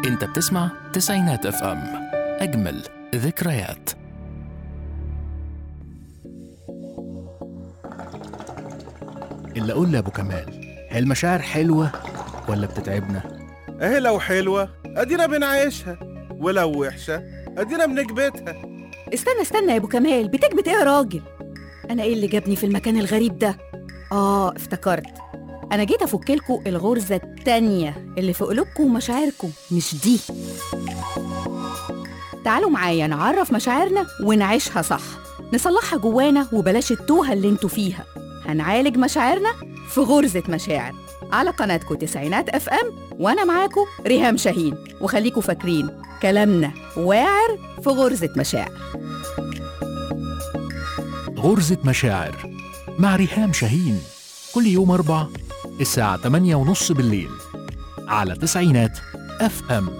انت بتسمع تسعينات اف ام اجمل ذكريات اللي اقول لابو كمال هي المشاعر حلوه ولا بتتعبنا اهي لو حلوة ادينا بنعيشها ولو وحشة ادينا بنكبتها استنى استنى يا ابو كمال بتكبت ايه يا راجل انا ايه اللي جابني في المكان الغريب ده اه افتكرت انا جيت افكلكوا الغرزه التانية اللي في قلوبكم ومشاعركم مش دي تعالوا معايا نعرف مشاعرنا ونعيشها صح نصلحها جوانا وبلاش التوهه اللي انتوا فيها هنعالج مشاعرنا في غرزه مشاعر على قناتكم تسعينات اف ام وانا معاكم ريهام شاهين وخليكوا فاكرين كلامنا واعر في غرزه مشاعر غرزه مشاعر مع ريهام شاهين كل يوم اربع الساعه 8 ونص بالليل على تسعينات اف ام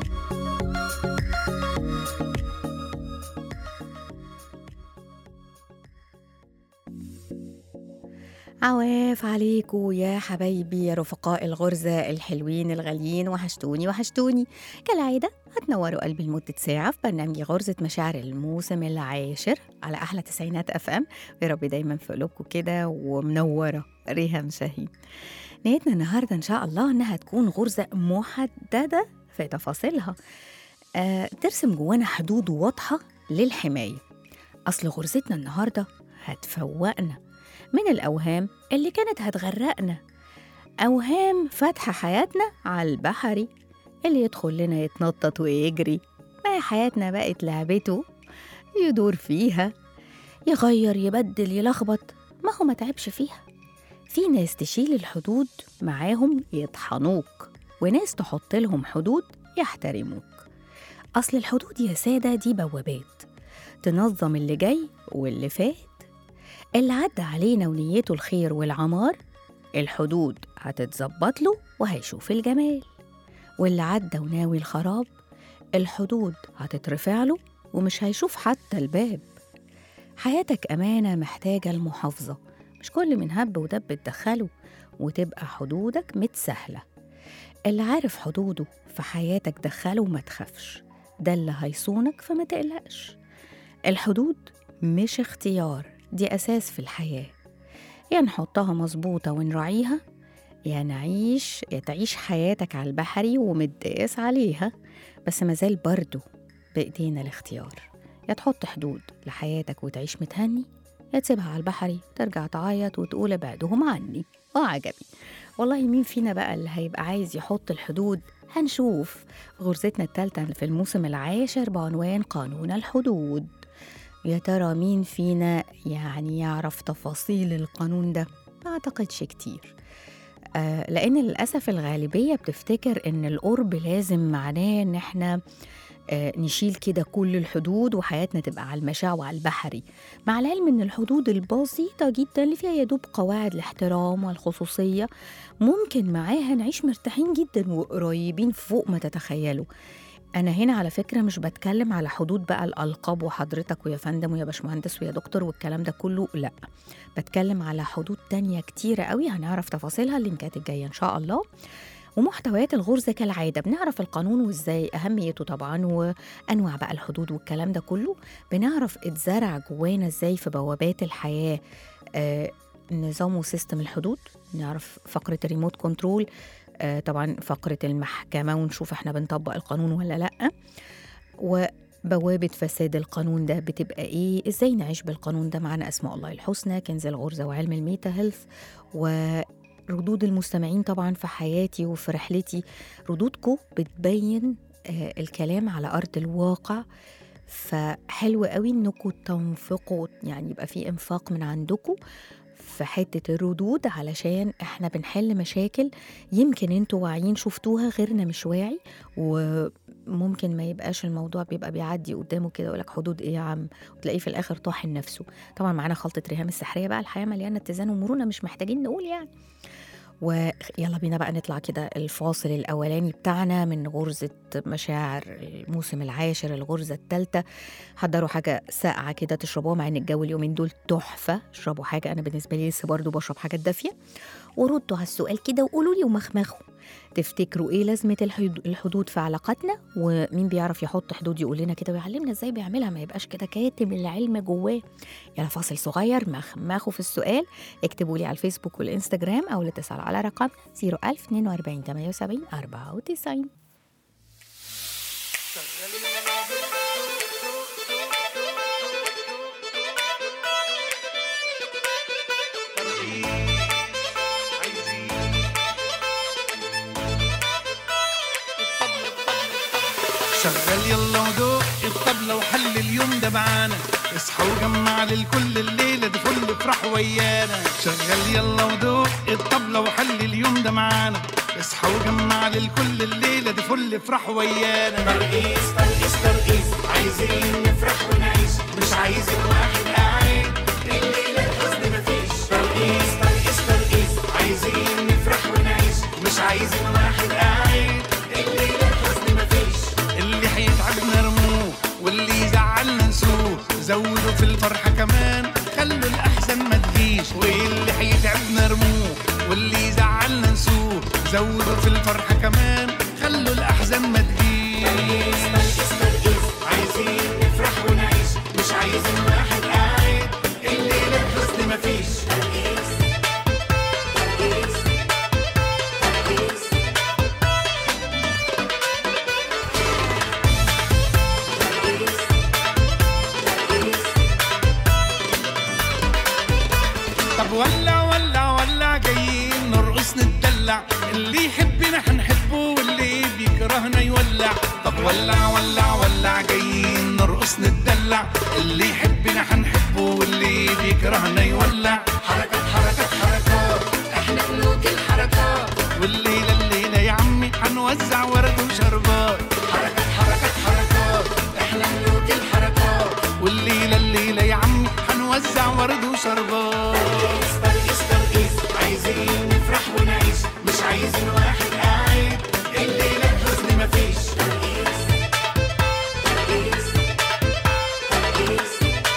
عواف عليكم يا حبايبي يا رفقاء الغرزة الحلوين الغاليين وحشتوني وحشتوني كالعادة هتنوروا قلبي لمدة ساعة في برنامج غرزة مشاعر الموسم العاشر على أحلى تسعينات أف أم يا رب دايما في قلوبكم كده ومنورة ريهام شاهين نيتنا النهاردة إن شاء الله إنها تكون غرزة محددة في تفاصيلها آه ترسم جوانا حدود واضحة للحماية أصل غرزتنا النهاردة هتفوقنا من الأوهام اللي كانت هتغرقنا أوهام فتح حياتنا على البحري اللي يدخل لنا يتنطط ويجري ما هي حياتنا بقت لعبته يدور فيها يغير يبدل يلخبط ما هو ما تعبش فيها في ناس تشيل الحدود معاهم يطحنوك وناس تحط لهم حدود يحترموك أصل الحدود يا سادة دي بوابات تنظم اللي جاي واللي فات اللي عدى علينا ونيته الخير والعمار الحدود هتتظبط له وهيشوف الجمال واللي عدى وناوي الخراب الحدود هتترفع له ومش هيشوف حتى الباب حياتك أمانة محتاجة المحافظة مش كل من هب ودب تدخله وتبقى حدودك متسهلة اللي عارف حدوده في حياتك دخله وما تخافش ده اللي هيصونك فما تقلقش الحدود مش اختيار دي أساس في الحياة يا نحطها مظبوطة ونراعيها يا نعيش يا تعيش حياتك على البحري ومتداس عليها بس مازال برضو بإيدينا الاختيار يا تحط حدود لحياتك وتعيش متهني يا تسيبها على البحري ترجع تعيط وتقول ابعدهم عني وعجبي والله مين فينا بقى اللي هيبقى عايز يحط الحدود هنشوف غرزتنا التالتة في الموسم العاشر بعنوان قانون الحدود يا ترى مين فينا يعني يعرف تفاصيل القانون ده؟ ما أعتقدش كتير آه لأن للأسف الغالبية بتفتكر إن القرب لازم معناه إن إحنا آه نشيل كده كل الحدود وحياتنا تبقى على المشاع وعلى البحري مع العلم إن الحدود البسيطة جدا اللي فيها يدوب قواعد الاحترام والخصوصية ممكن معاها نعيش مرتاحين جدا وقريبين فوق ما تتخيلوا أنا هنا على فكرة مش بتكلم على حدود بقى الألقاب وحضرتك ويا فندم ويا باشمهندس ويا دكتور والكلام ده كله لأ بتكلم على حدود تانية كتيرة قوي هنعرف تفاصيلها اللينكات الجاية إن شاء الله ومحتويات الغرزة كالعادة بنعرف القانون وإزاي أهميته طبعا وأنواع بقى الحدود والكلام ده كله بنعرف اتزرع جوانا إزاي في بوابات الحياة آه نظام وسيستم الحدود نعرف فقرة الريموت كنترول آه طبعا فقرة المحكمة ونشوف احنا بنطبق القانون ولا لأ وبوابة فساد القانون ده بتبقى ايه ازاي نعيش بالقانون ده معنا اسماء الله الحسنى كنز الغرزة وعلم الميتا هيلث وردود المستمعين طبعا في حياتي وفي رحلتي ردودكم بتبين آه الكلام على أرض الواقع فحلو قوي انكم تنفقوا يعني يبقى في انفاق من عندكم في حتة الردود علشان احنا بنحل مشاكل يمكن انتوا واعيين شفتوها غيرنا مش واعي وممكن ما يبقاش الموضوع بيبقى بيعدي قدامه كده يقولك حدود ايه يا عم وتلاقيه في الاخر طاحن نفسه طبعا معانا خلطة ريهام السحرية بقى الحياة مليانة اتزان ومرونة مش محتاجين نقول يعني ويلا بينا بقى نطلع كده الفاصل الأولاني بتاعنا من غرزة مشاعر الموسم العاشر الغرزة الثالثة حضروا حاجة ساقعة كده تشربوها مع إن الجو اليومين دول تحفة اشربوا حاجة أنا بالنسبة لي لسه برضه بشرب حاجات دافية وردوا على السؤال كده وقولوا لي ومخمخوا تفتكروا ايه لازمه الحدود- الحدود في علاقاتنا ومين بيعرف يحط حدود يقول لنا كده ويعلمنا ازاي بيعملها ما يبقاش كده كاتم العلم جواه يلا فاصل صغير مخمخوا في السؤال اكتبوا لي على الفيسبوك والانستجرام او الاتصال على رقم 01042 78 94 شغل يلا ودوق الطبلة وحل اليوم ده معانا اصحى وجمع للكل الليلة دي فل افرح ويانا شغل يلا ودوق الطبلة وحل اليوم ده معانا اصحى وجمع للكل الليلة دي فل افرح ويانا ترقيص ترقيص ترقيص عايزين نفرح ونعيش مش عايزين واحد قاعد الليلة الحزن مفيش ترقيص ترقيص ترقيص عايزين نفرح ونعيش مش عايزين واحد قاعد الليلة الحزن مفيش اللي هيتعبنا رموه واللي يزعلنا نسوه زودوا في الفرحة كمان خلوا الأحزان ما تجيش واللي هيتعبنا رموه واللي يزعلنا نسوه زودوا في الفرحة كمان خلوا الأحزان ما تجيش عايزين نفرح ونعيش مش عايزين واحد قاعد الليلة الحزن مفيش طب ولع ولع ولع جايين نرقص نتدلع اللي يحبنا هنحبه واللي بيكرهنا يولع طب ولع ولع ولع جايين نرقص نتدلع اللي يحبنا هنحبه واللي بيكرهنا يولع حركات حركات حركات احنا ملوك الحركات والليلة الليلة يا عمي هنوزع ورد وشربات حركات حركات حركات احنا ملوك الحركات والليلة الليلة يا عمي هنوزع ورد وشربات ترقيص ترقيص عايزين نفرح ونعيش مش عايزين واحد قاعد الليلة الحزن مفيش ترقيص ترقيص ترقيص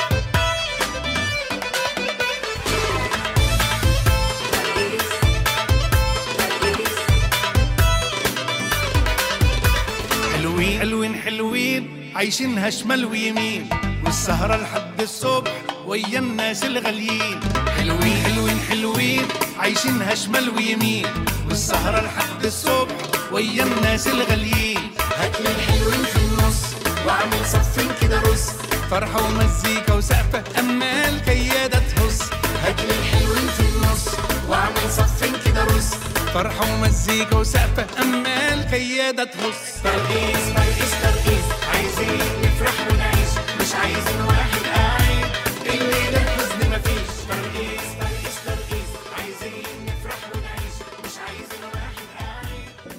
حلوين حلوين حلوين عايشينها شمال ويمين والسهرة لحد الصبح ويا الناس الغاليين حلوين حلوين حلوين عايشينها شمال ويمين والسهرة لحد الصبح ويا الناس الغاليين هاتلي الحلوين في النص واعمل صفين كده رص فرحة ومزيكا وسقفة أما الكيادة تهص هاتلي الحلوين في النص واعمل صفين كده رص فرحة ومزيكا وسقفة أما الكيادة تهص ترقيص ترقيص ترقيص عايزين نفرح ونعيش مش عايزين واحد قاعد الليلة الحزن مفيش ترقيص ترقيص ترقيص عايزين نفرح ونعيش مش عايزين واحد قاعد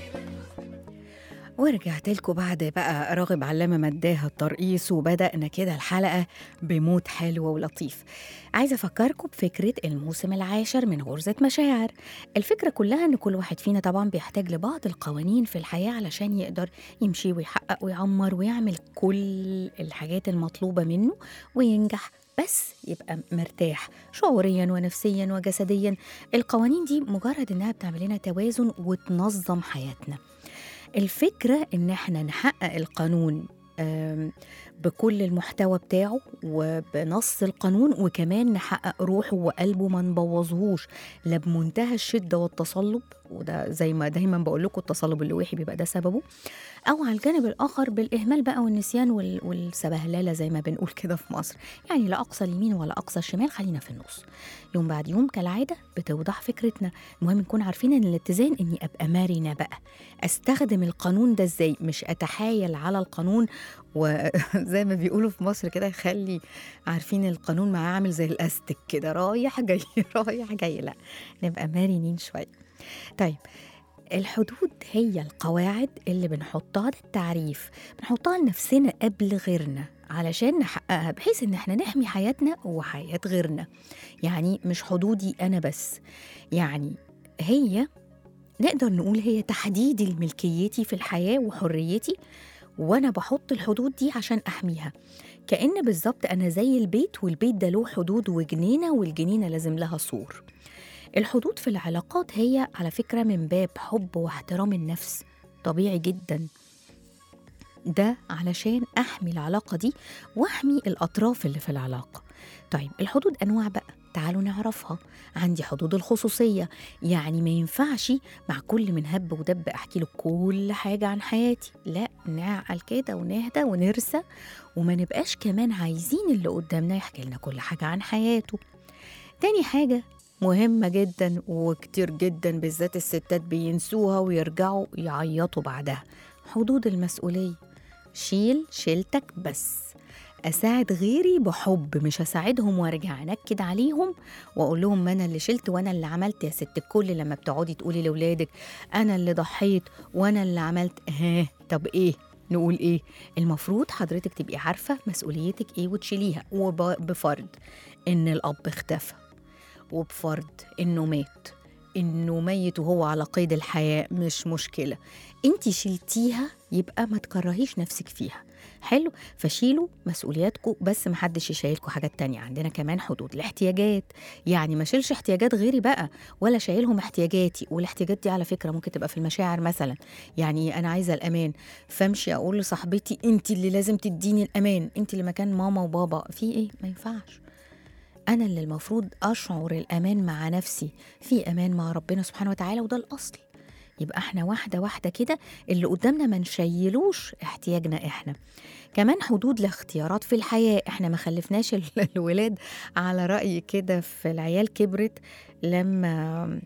ورجعت لكم بعد بقى راغب علامة مداها الترقيص وبدأنا كده الحلقة بموت حلو ولطيف عايزة أفكركم بفكرة الموسم العاشر من غرزة مشاعر الفكرة كلها إن كل واحد فينا طبعا بيحتاج لبعض القوانين في الحياة علشان يقدر يمشي ويحقق ويعمر ويعمل كل الحاجات المطلوبة منه وينجح بس يبقى مرتاح شعوريا ونفسيا وجسديا القوانين دي مجرد إنها بتعمل لنا توازن وتنظم حياتنا الفكرة إن إحنا نحقق القانون آم، بكل المحتوى بتاعه وبنص القانون وكمان نحقق روحه وقلبه ما نبوظهوش لا بمنتهى الشدة والتصلب وده زي ما دايما بقول لكم التصلب اللوحي بيبقى ده سببه أو على الجانب الآخر بالإهمال بقى والنسيان وال- والسبهللة زي ما بنقول كده في مصر يعني لا أقصى اليمين ولا أقصى الشمال خلينا في النص يوم بعد يوم كالعادة بتوضح فكرتنا المهم نكون عارفين إن الاتزان إني أبقى مرنة بقى استخدم القانون ده ازاي مش اتحايل على القانون وزي ما بيقولوا في مصر كده خلي عارفين القانون معاه عامل زي الاستك كده رايح جاي رايح جاي لا نبقى مرنين شويه طيب الحدود هي القواعد اللي بنحطها ده التعريف بنحطها لنفسنا قبل غيرنا علشان نحققها بحيث ان احنا نحمي حياتنا وحياة غيرنا يعني مش حدودي انا بس يعني هي نقدر نقول هي تحديد الملكيتي في الحياة وحريتي وأنا بحط الحدود دي عشان أحميها كأن بالظبط أنا زي البيت والبيت ده له حدود وجنينة والجنينة لازم لها سور الحدود في العلاقات هي على فكرة من باب حب واحترام النفس طبيعي جدا ده علشان أحمي العلاقة دي وأحمي الأطراف اللي في العلاقة طيب الحدود أنواع بقى تعالوا نعرفها عندي حدود الخصوصية يعني ما ينفعش مع كل من هب ودب أحكي له كل حاجة عن حياتي لا نعقل كده ونهدى ونرسى وما نبقاش كمان عايزين اللي قدامنا يحكي لنا كل حاجة عن حياته تاني حاجة مهمة جدا وكتير جدا بالذات الستات بينسوها ويرجعوا يعيطوا بعدها حدود المسؤولية شيل شيلتك بس أساعد غيري بحب مش هساعدهم وارجع أنكد عليهم وأقول لهم ما أنا اللي شلت وأنا اللي عملت يا ست الكل لما بتقعدي تقولي لأولادك أنا اللي ضحيت وأنا اللي عملت ها طب إيه نقول إيه المفروض حضرتك تبقي عارفة مسؤوليتك إيه وتشيليها وبفرض إن الأب اختفى وبفرض إنه مات إنه ميت وهو على قيد الحياة مش مشكلة انت شلتيها يبقى ما تكرهيش نفسك فيها حلو فشيلوا مسؤولياتكم بس محدش يشيلكوا حاجات تانية عندنا كمان حدود الاحتياجات يعني ما شيلش احتياجات غيري بقى ولا شايلهم احتياجاتي والاحتياجات دي على فكرة ممكن تبقى في المشاعر مثلا يعني انا عايزة الامان فامشي اقول لصاحبتي انت اللي لازم تديني الامان انت اللي مكان ماما وبابا في ايه ما ينفعش انا اللي المفروض اشعر الامان مع نفسي في امان مع ربنا سبحانه وتعالى وده الاصل يبقى احنا واحدة واحدة كده اللي قدامنا ما نشيلوش احتياجنا احنا كمان حدود الاختيارات في الحياة احنا ما خلفناش ال- الولاد على رأي كده في العيال كبرت لما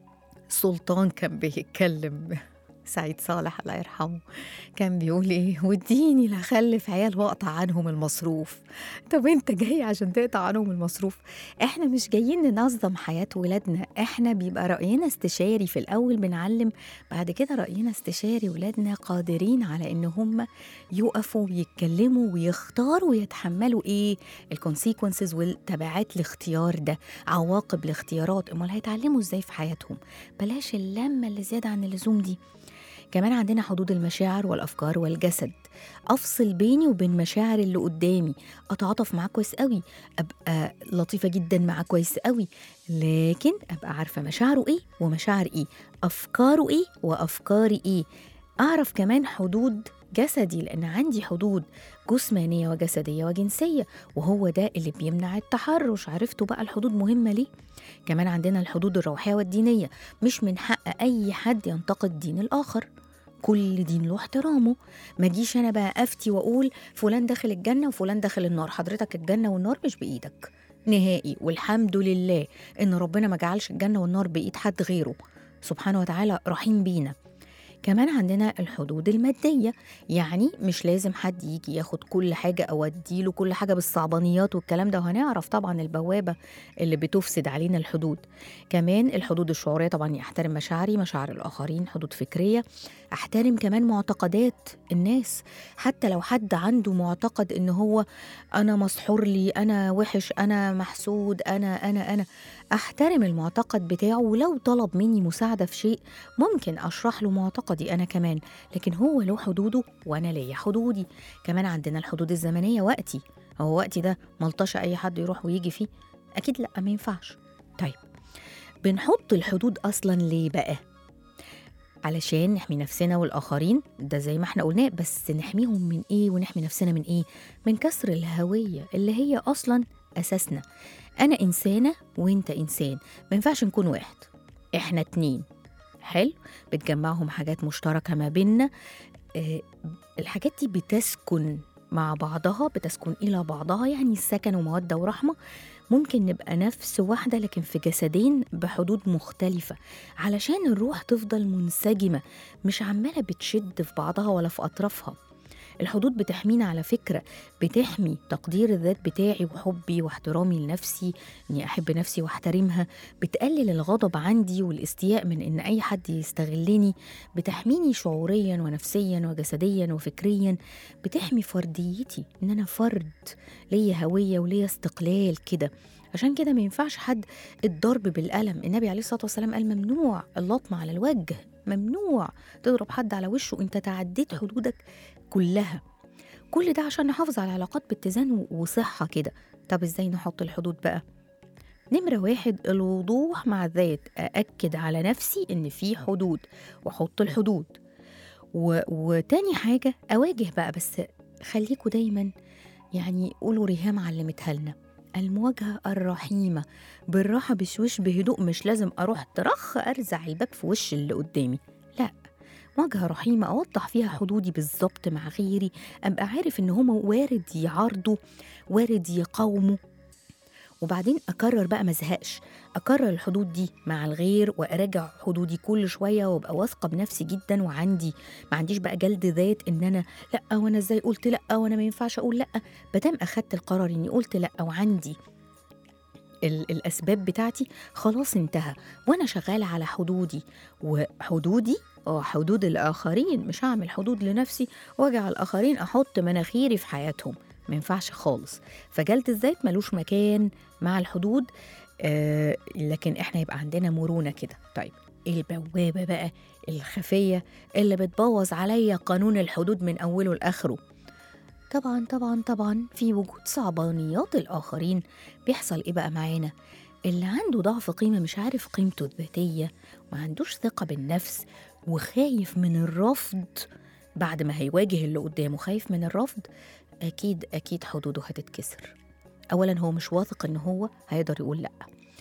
سلطان كان بيتكلم سعيد صالح الله يرحمه كان بيقول ايه وديني لا اخلف عيال واقطع عنهم المصروف طب انت جاي عشان تقطع عنهم المصروف احنا مش جايين ننظم حياة ولادنا احنا بيبقى رأينا استشاري في الاول بنعلم بعد كده رأينا استشاري ولادنا قادرين على ان هم يقفوا ويتكلموا ويختاروا ويتحملوا ايه الكونسيكونسز والتبعات الاختيار ده عواقب الاختيارات امال هيتعلموا ازاي في حياتهم بلاش اللمة اللي زيادة عن اللزوم دي كمان عندنا حدود المشاعر والافكار والجسد افصل بيني وبين مشاعر اللي قدامي اتعاطف معاه كويس قوي ابقى لطيفه جدا معاه كويس قوي لكن ابقى عارفه مشاعره ايه ومشاعر ايه افكاره ايه وافكاري ايه اعرف كمان حدود جسدي لان عندي حدود جسمانيه وجسديه وجنسيه وهو ده اللي بيمنع التحرش عرفتوا بقى الحدود مهمه ليه كمان عندنا الحدود الروحيه والدينيه مش من حق اي حد ينتقد دين الاخر كل دين له احترامه ما جيش انا بقى افتي واقول فلان داخل الجنه وفلان داخل النار حضرتك الجنه والنار مش بايدك نهائي والحمد لله ان ربنا ما جعلش الجنه والنار بايد حد غيره سبحانه وتعالى رحيم بينا كمان عندنا الحدود المادية يعني مش لازم حد يجي ياخد كل حاجة أو أديله كل حاجة بالصعبانيات والكلام ده وهنعرف طبعا البوابة اللي بتفسد علينا الحدود كمان الحدود الشعورية طبعا يحترم مشاعري مشاعر الآخرين حدود فكرية أحترم كمان معتقدات الناس حتى لو حد عنده معتقد إن هو أنا مسحور لي أنا وحش أنا محسود أنا أنا أنا أحترم المعتقد بتاعه ولو طلب مني مساعدة في شيء ممكن أشرح له معتقدي أنا كمان لكن هو له حدوده وأنا ليا حدودي كمان عندنا الحدود الزمنية وقتي هو وقتي ده ملطش أي حد يروح ويجي فيه أكيد لأ ما ينفعش طيب بنحط الحدود أصلا ليه بقى علشان نحمي نفسنا والآخرين ده زي ما احنا قلناه بس نحميهم من إيه ونحمي نفسنا من إيه من كسر الهوية اللي هي أصلا أساسنا أنا إنسانة وإنت إنسان ما ينفعش نكون واحد إحنا اتنين حلو بتجمعهم حاجات مشتركة ما بيننا آه، الحاجات دي بتسكن مع بعضها بتسكن إلى بعضها يعني السكن ومودة ورحمة ممكن نبقى نفس واحدة لكن في جسدين بحدود مختلفة علشان الروح تفضل منسجمة مش عمالة بتشد في بعضها ولا في أطرافها الحدود بتحمينا على فكرة بتحمي تقدير الذات بتاعي وحبي واحترامي لنفسي اني احب نفسي واحترمها بتقلل الغضب عندي والاستياء من ان اي حد يستغلني بتحميني شعوريا ونفسيا وجسديا وفكريا بتحمي فرديتي ان انا فرد ليا هوية وليا استقلال كده عشان كده ما ينفعش حد الضرب بالقلم النبي عليه الصلاة والسلام قال ممنوع اللطمة على الوجه ممنوع تضرب حد على وشه انت تعديت حدودك كلها كل ده عشان نحافظ على علاقات باتزان و- وصحة كده طب ازاي نحط الحدود بقى نمرة واحد الوضوح مع الذات أأكد على نفسي إن في حدود وأحط الحدود و... وتاني حاجة أواجه بقى بس خليكوا دايما يعني قولوا ريهام علمتها لنا المواجهة الرحيمة بالراحة بشوش بهدوء مش لازم أروح ترخ أرزع الباب في وش اللي قدامي لا مواجهة رحيمة أوضح فيها حدودي بالظبط مع غيري أبقى عارف إن هما وارد يعارضوا وارد يقاوموا وبعدين أكرر بقى مزهقش أكرر الحدود دي مع الغير وأراجع حدودي كل شوية وأبقى واثقة بنفسي جدا وعندي ما عنديش بقى جلد ذات إن أنا لأ وأنا إزاي قلت لأ وأنا ما ينفعش أقول لأ بدام أخدت القرار إني قلت لأ وعندي ال- الأسباب بتاعتي خلاص انتهى وأنا شغالة على حدودي وحدودي اه حدود الآخرين مش هعمل حدود لنفسي وأجي على الآخرين أحط مناخيري في حياتهم ما ينفعش خالص فجلد الذات ملوش مكان مع الحدود آه لكن احنا يبقى عندنا مرونة كده طيب البوابة بقى الخفية اللي بتبوظ عليا قانون الحدود من أوله لآخره طبعا طبعا طبعا في وجود صعبانيات الآخرين بيحصل إيه بقى معانا اللي عنده ضعف قيمة مش عارف قيمته الذاتية ما عندوش ثقة بالنفس وخايف من الرفض بعد ما هيواجه اللي قدامه خايف من الرفض أكيد أكيد حدوده هتتكسر أولا هو مش واثق إن هو هيقدر يقول لأ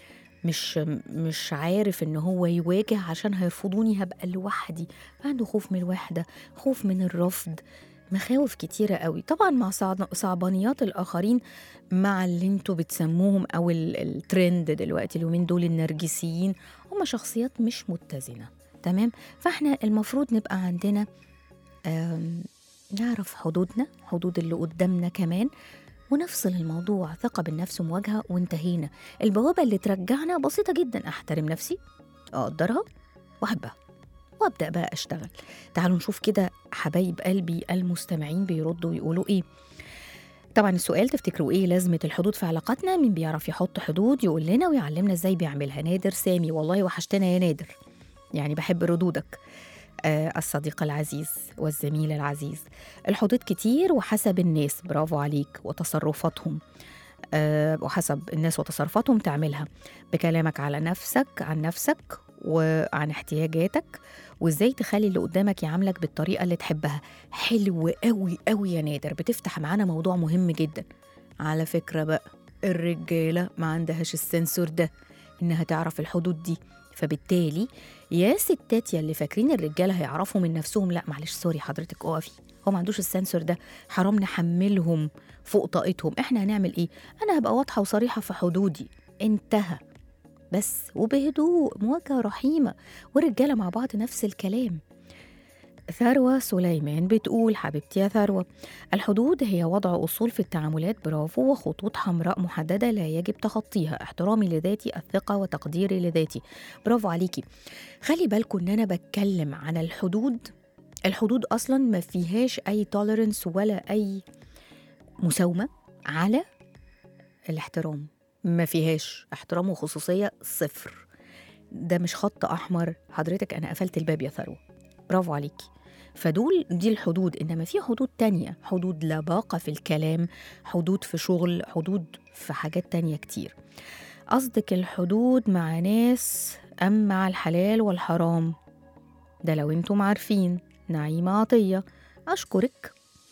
مش مش عارف ان هو يواجه عشان هيرفضوني هبقى لوحدي عنده خوف من الوحده خوف من الرفض مخاوف كتيرة قوي طبعا مع صعب- صعبانيات الآخرين مع اللي انتوا بتسموهم أو ال- الترند دلوقتي اليومين دول النرجسيين هم شخصيات مش متزنة تمام فاحنا المفروض نبقى عندنا آم، نعرف حدودنا حدود اللي قدامنا كمان ونفصل الموضوع ثقة بالنفس ومواجهة وانتهينا البوابة اللي ترجعنا بسيطة جدا أحترم نفسي أقدرها وأحبها وأبدأ بقى أشتغل تعالوا نشوف كده حبايب قلبي المستمعين بيردوا ويقولوا إيه طبعا السؤال تفتكروا ايه لازمه الحدود في علاقاتنا مين بيعرف يحط حدود يقول لنا ويعلمنا ازاي بيعملها نادر سامي والله وحشتنا يا نادر يعني بحب ردودك آه الصديق العزيز والزميل العزيز الحدود كتير وحسب الناس برافو عليك وتصرفاتهم آه وحسب الناس وتصرفاتهم تعملها بكلامك على نفسك عن نفسك وعن احتياجاتك وازاي تخلي اللي قدامك يعاملك بالطريقه اللي تحبها حلو قوي قوي يا نادر بتفتح معانا موضوع مهم جدا على فكره بقى الرجاله ما عندهاش السنسور ده انها تعرف الحدود دي فبالتالي يا ستات يا اللي فاكرين الرجاله هيعرفوا من نفسهم لا معلش سوري حضرتك اقفي هو ما عندوش السنسور ده حرام نحملهم فوق طاقتهم احنا هنعمل ايه انا هبقى واضحه وصريحه في حدودي انتهى بس وبهدوء مواجهه رحيمه والرجاله مع بعض نفس الكلام ثروة سليمان بتقول حبيبتي يا ثروة الحدود هي وضع أصول في التعاملات برافو وخطوط حمراء محددة لا يجب تخطيها احترامي لذاتي الثقة وتقديري لذاتي برافو عليكي خلي بالكم إن أنا بتكلم عن الحدود الحدود أصلا ما فيهاش أي توليرنس ولا أي مساومة على الاحترام ما فيهاش احترام وخصوصية صفر ده مش خط أحمر حضرتك أنا قفلت الباب يا ثروة برافو عليكي فدول دي الحدود إنما في حدود تانية حدود لباقة في الكلام حدود في شغل حدود في حاجات تانية كتير قصدك الحدود مع ناس أم مع الحلال والحرام ده لو انتم عارفين نعيمة عطية أشكرك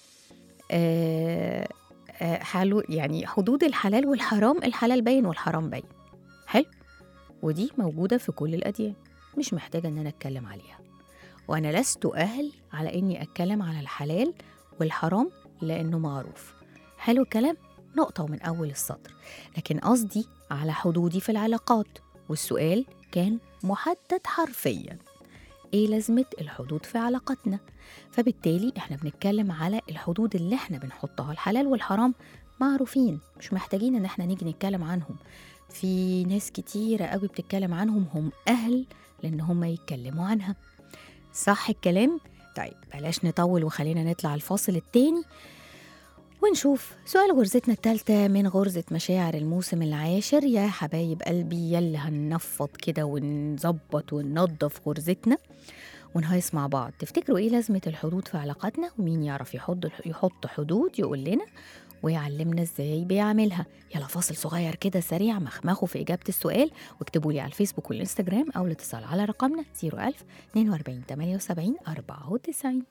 آه آه حلو يعني حدود الحلال والحرام الحلال باين والحرام باين حلو ودي موجودة في كل الأديان مش محتاجة إن أنا أتكلم عليها وأنا لست أهل على إني أتكلم على الحلال والحرام لأنه معروف حلو الكلام نقطة ومن أول السطر لكن قصدي على حدودي في العلاقات والسؤال كان محدد حرفيا ايه لازمة الحدود في علاقتنا فبالتالي احنا بنتكلم على الحدود اللي احنا بنحطها الحلال والحرام معروفين مش محتاجين ان احنا نيجي نتكلم عنهم في ناس كتيرة قوي بتتكلم عنهم هم أهل لأن هم يتكلموا عنها صح الكلام؟ طيب بلاش نطول وخلينا نطلع الفاصل التاني ونشوف سؤال غرزتنا التالتة من غرزة مشاعر الموسم العاشر يا حبايب قلبي يلا هننفض كده ونظبط وننضف غرزتنا ونهيص مع بعض تفتكروا ايه لازمة الحدود في علاقاتنا ومين يعرف يحط يحط حدود يقول لنا ويعلمنا ازاي بيعملها يلا فاصل صغير كده سريع مخمخوا في إجابة السؤال واكتبوا لي على الفيسبوك والإنستجرام أو الاتصال على رقمنا 01000 42 78 94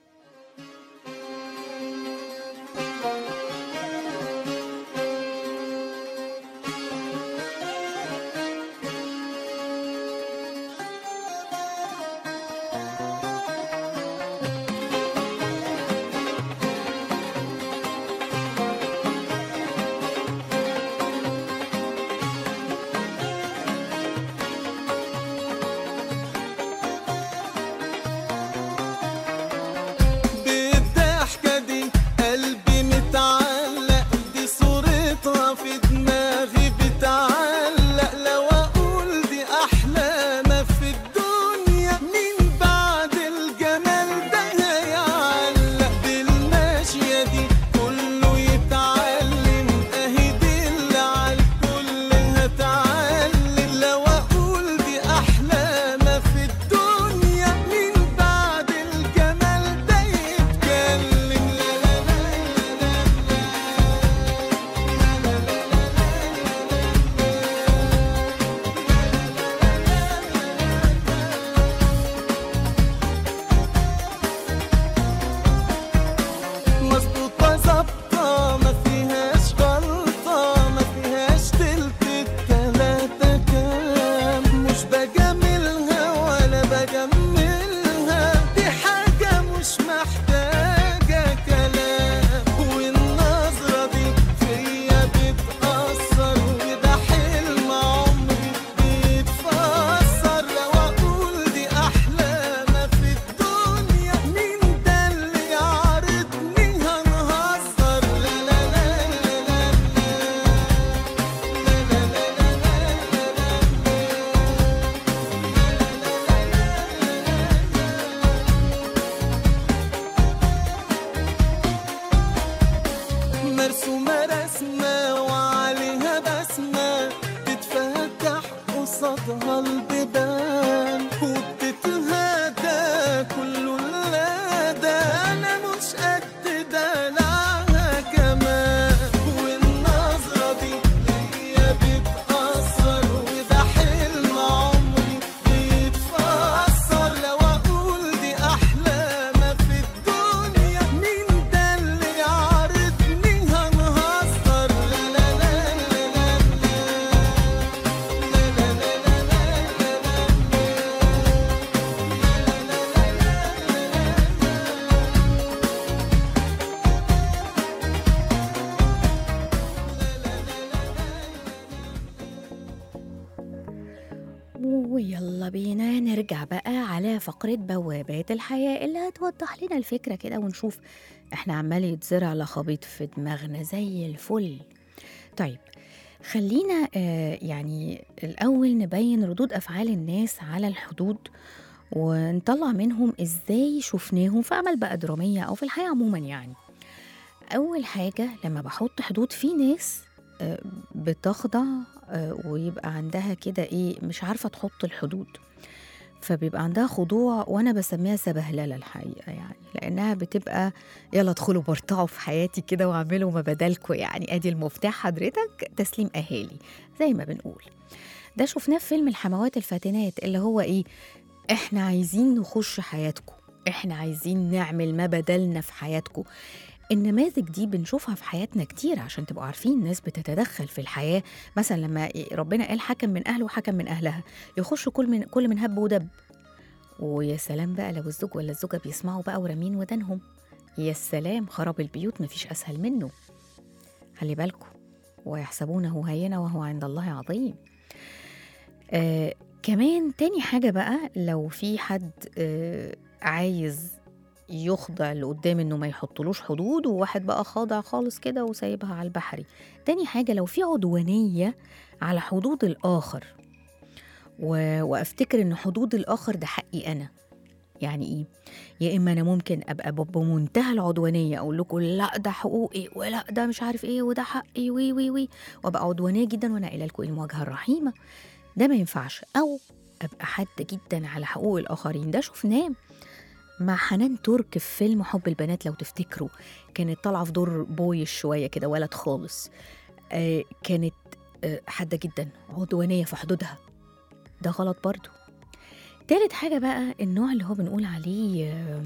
بالضحكة دي قلبي متعلق دي صورتها في دماغي بتعلق لو أقول دي أحلى ما في الدنيا مين بعد الجمال ده هيعلق بالماشية دي كله يتعلم أهي دي اللي عالكل هتعلم لو أقول دي أحلى ما في الدنيا مين بعد الجمال ده يتكلم لا لا لا لا مظبوطة ظابطة ما فيهاش غلطة ما فيهاش تلت التلاتة كام مش بجاملها ولا بجملها دي حاجة مش محتاجة كلام والنظرة دي فيا بتأثر وده حلم عمري بيتفسر لو أقول دي أحلى ما في الدنيا مين ده اللي يعرضني هنهزر لا لا لا لا لا مرسومة رسمة وعليها بسمة تتفتح قصادها البيبان وبتتهادى كله لا ده أنا مش قد دلعها كمان والنظرة دي هي بتأثر وده حلم عمري بيتفسر لو أقول دي أحلى ما في الدنيا مين ده اللي يعرضني هنهزر لا لا لا لا ويلا بينا نرجع بقى على فقرة بوابات الحياة اللي هتوضح لنا الفكرة كده ونشوف احنا عمال يتزرع لخبيط في دماغنا زي الفل طيب خلينا آه يعني الأول نبين ردود أفعال الناس على الحدود ونطلع منهم ازاي شفناهم في أعمال بقى درامية أو في الحياة عموما يعني أول حاجة لما بحط حدود في ناس آه، بتخضع آه، ويبقى عندها كده ايه مش عارفة تحط الحدود فبيبقى عندها خضوع وانا بسميها سبهلله الحقيقه يعني لانها بتبقى يلا ادخلوا برطعوا في حياتي كده واعملوا ما بدالكوا يعني ادي المفتاح حضرتك تسليم اهالي زي ما بنقول ده شفناه في فيلم الحموات الفاتنات اللي هو ايه احنا عايزين نخش حياتكم احنا عايزين نعمل ما بدلنا في حياتكم النماذج دي بنشوفها في حياتنا كتير عشان تبقوا عارفين ناس بتتدخل في الحياة مثلا لما ربنا قال حكم من أهله وحكم من أهلها يخش كل من كل من هب ودب ويا سلام بقى لو الزوج ولا الزوجة بيسمعوا بقى ورامين ودانهم يا سلام خراب البيوت مفيش أسهل منه خلي بالكم ويحسبونه هينا وهو عند الله عظيم آه كمان تاني حاجة بقى لو في حد آه عايز يخضع اللي قدام انه ما يحطلوش حدود وواحد بقى خاضع خالص كده وسايبها على البحري تاني حاجة لو في عدوانية على حدود الآخر و... وافتكر ان حدود الآخر ده حقي أنا يعني ايه يا اما انا ممكن ابقى ب- بمنتهى العدوانيه اقول لكم لا ده حقوقي ولا ده مش عارف ايه وده حقي وي وي وي وابقى عدوانيه جدا وانا قايله لكم المواجهه الرحيمه ده ما ينفعش او ابقى حاده جدا على حقوق الاخرين ده شفناه مع حنان ترك في فيلم حب البنات لو تفتكروا كانت طالعة في دور بويش شوية كده ولد خالص آه كانت آه حادة جدا عدوانية في حدودها ده غلط برضو تالت حاجة بقى النوع اللي هو بنقول عليه آه،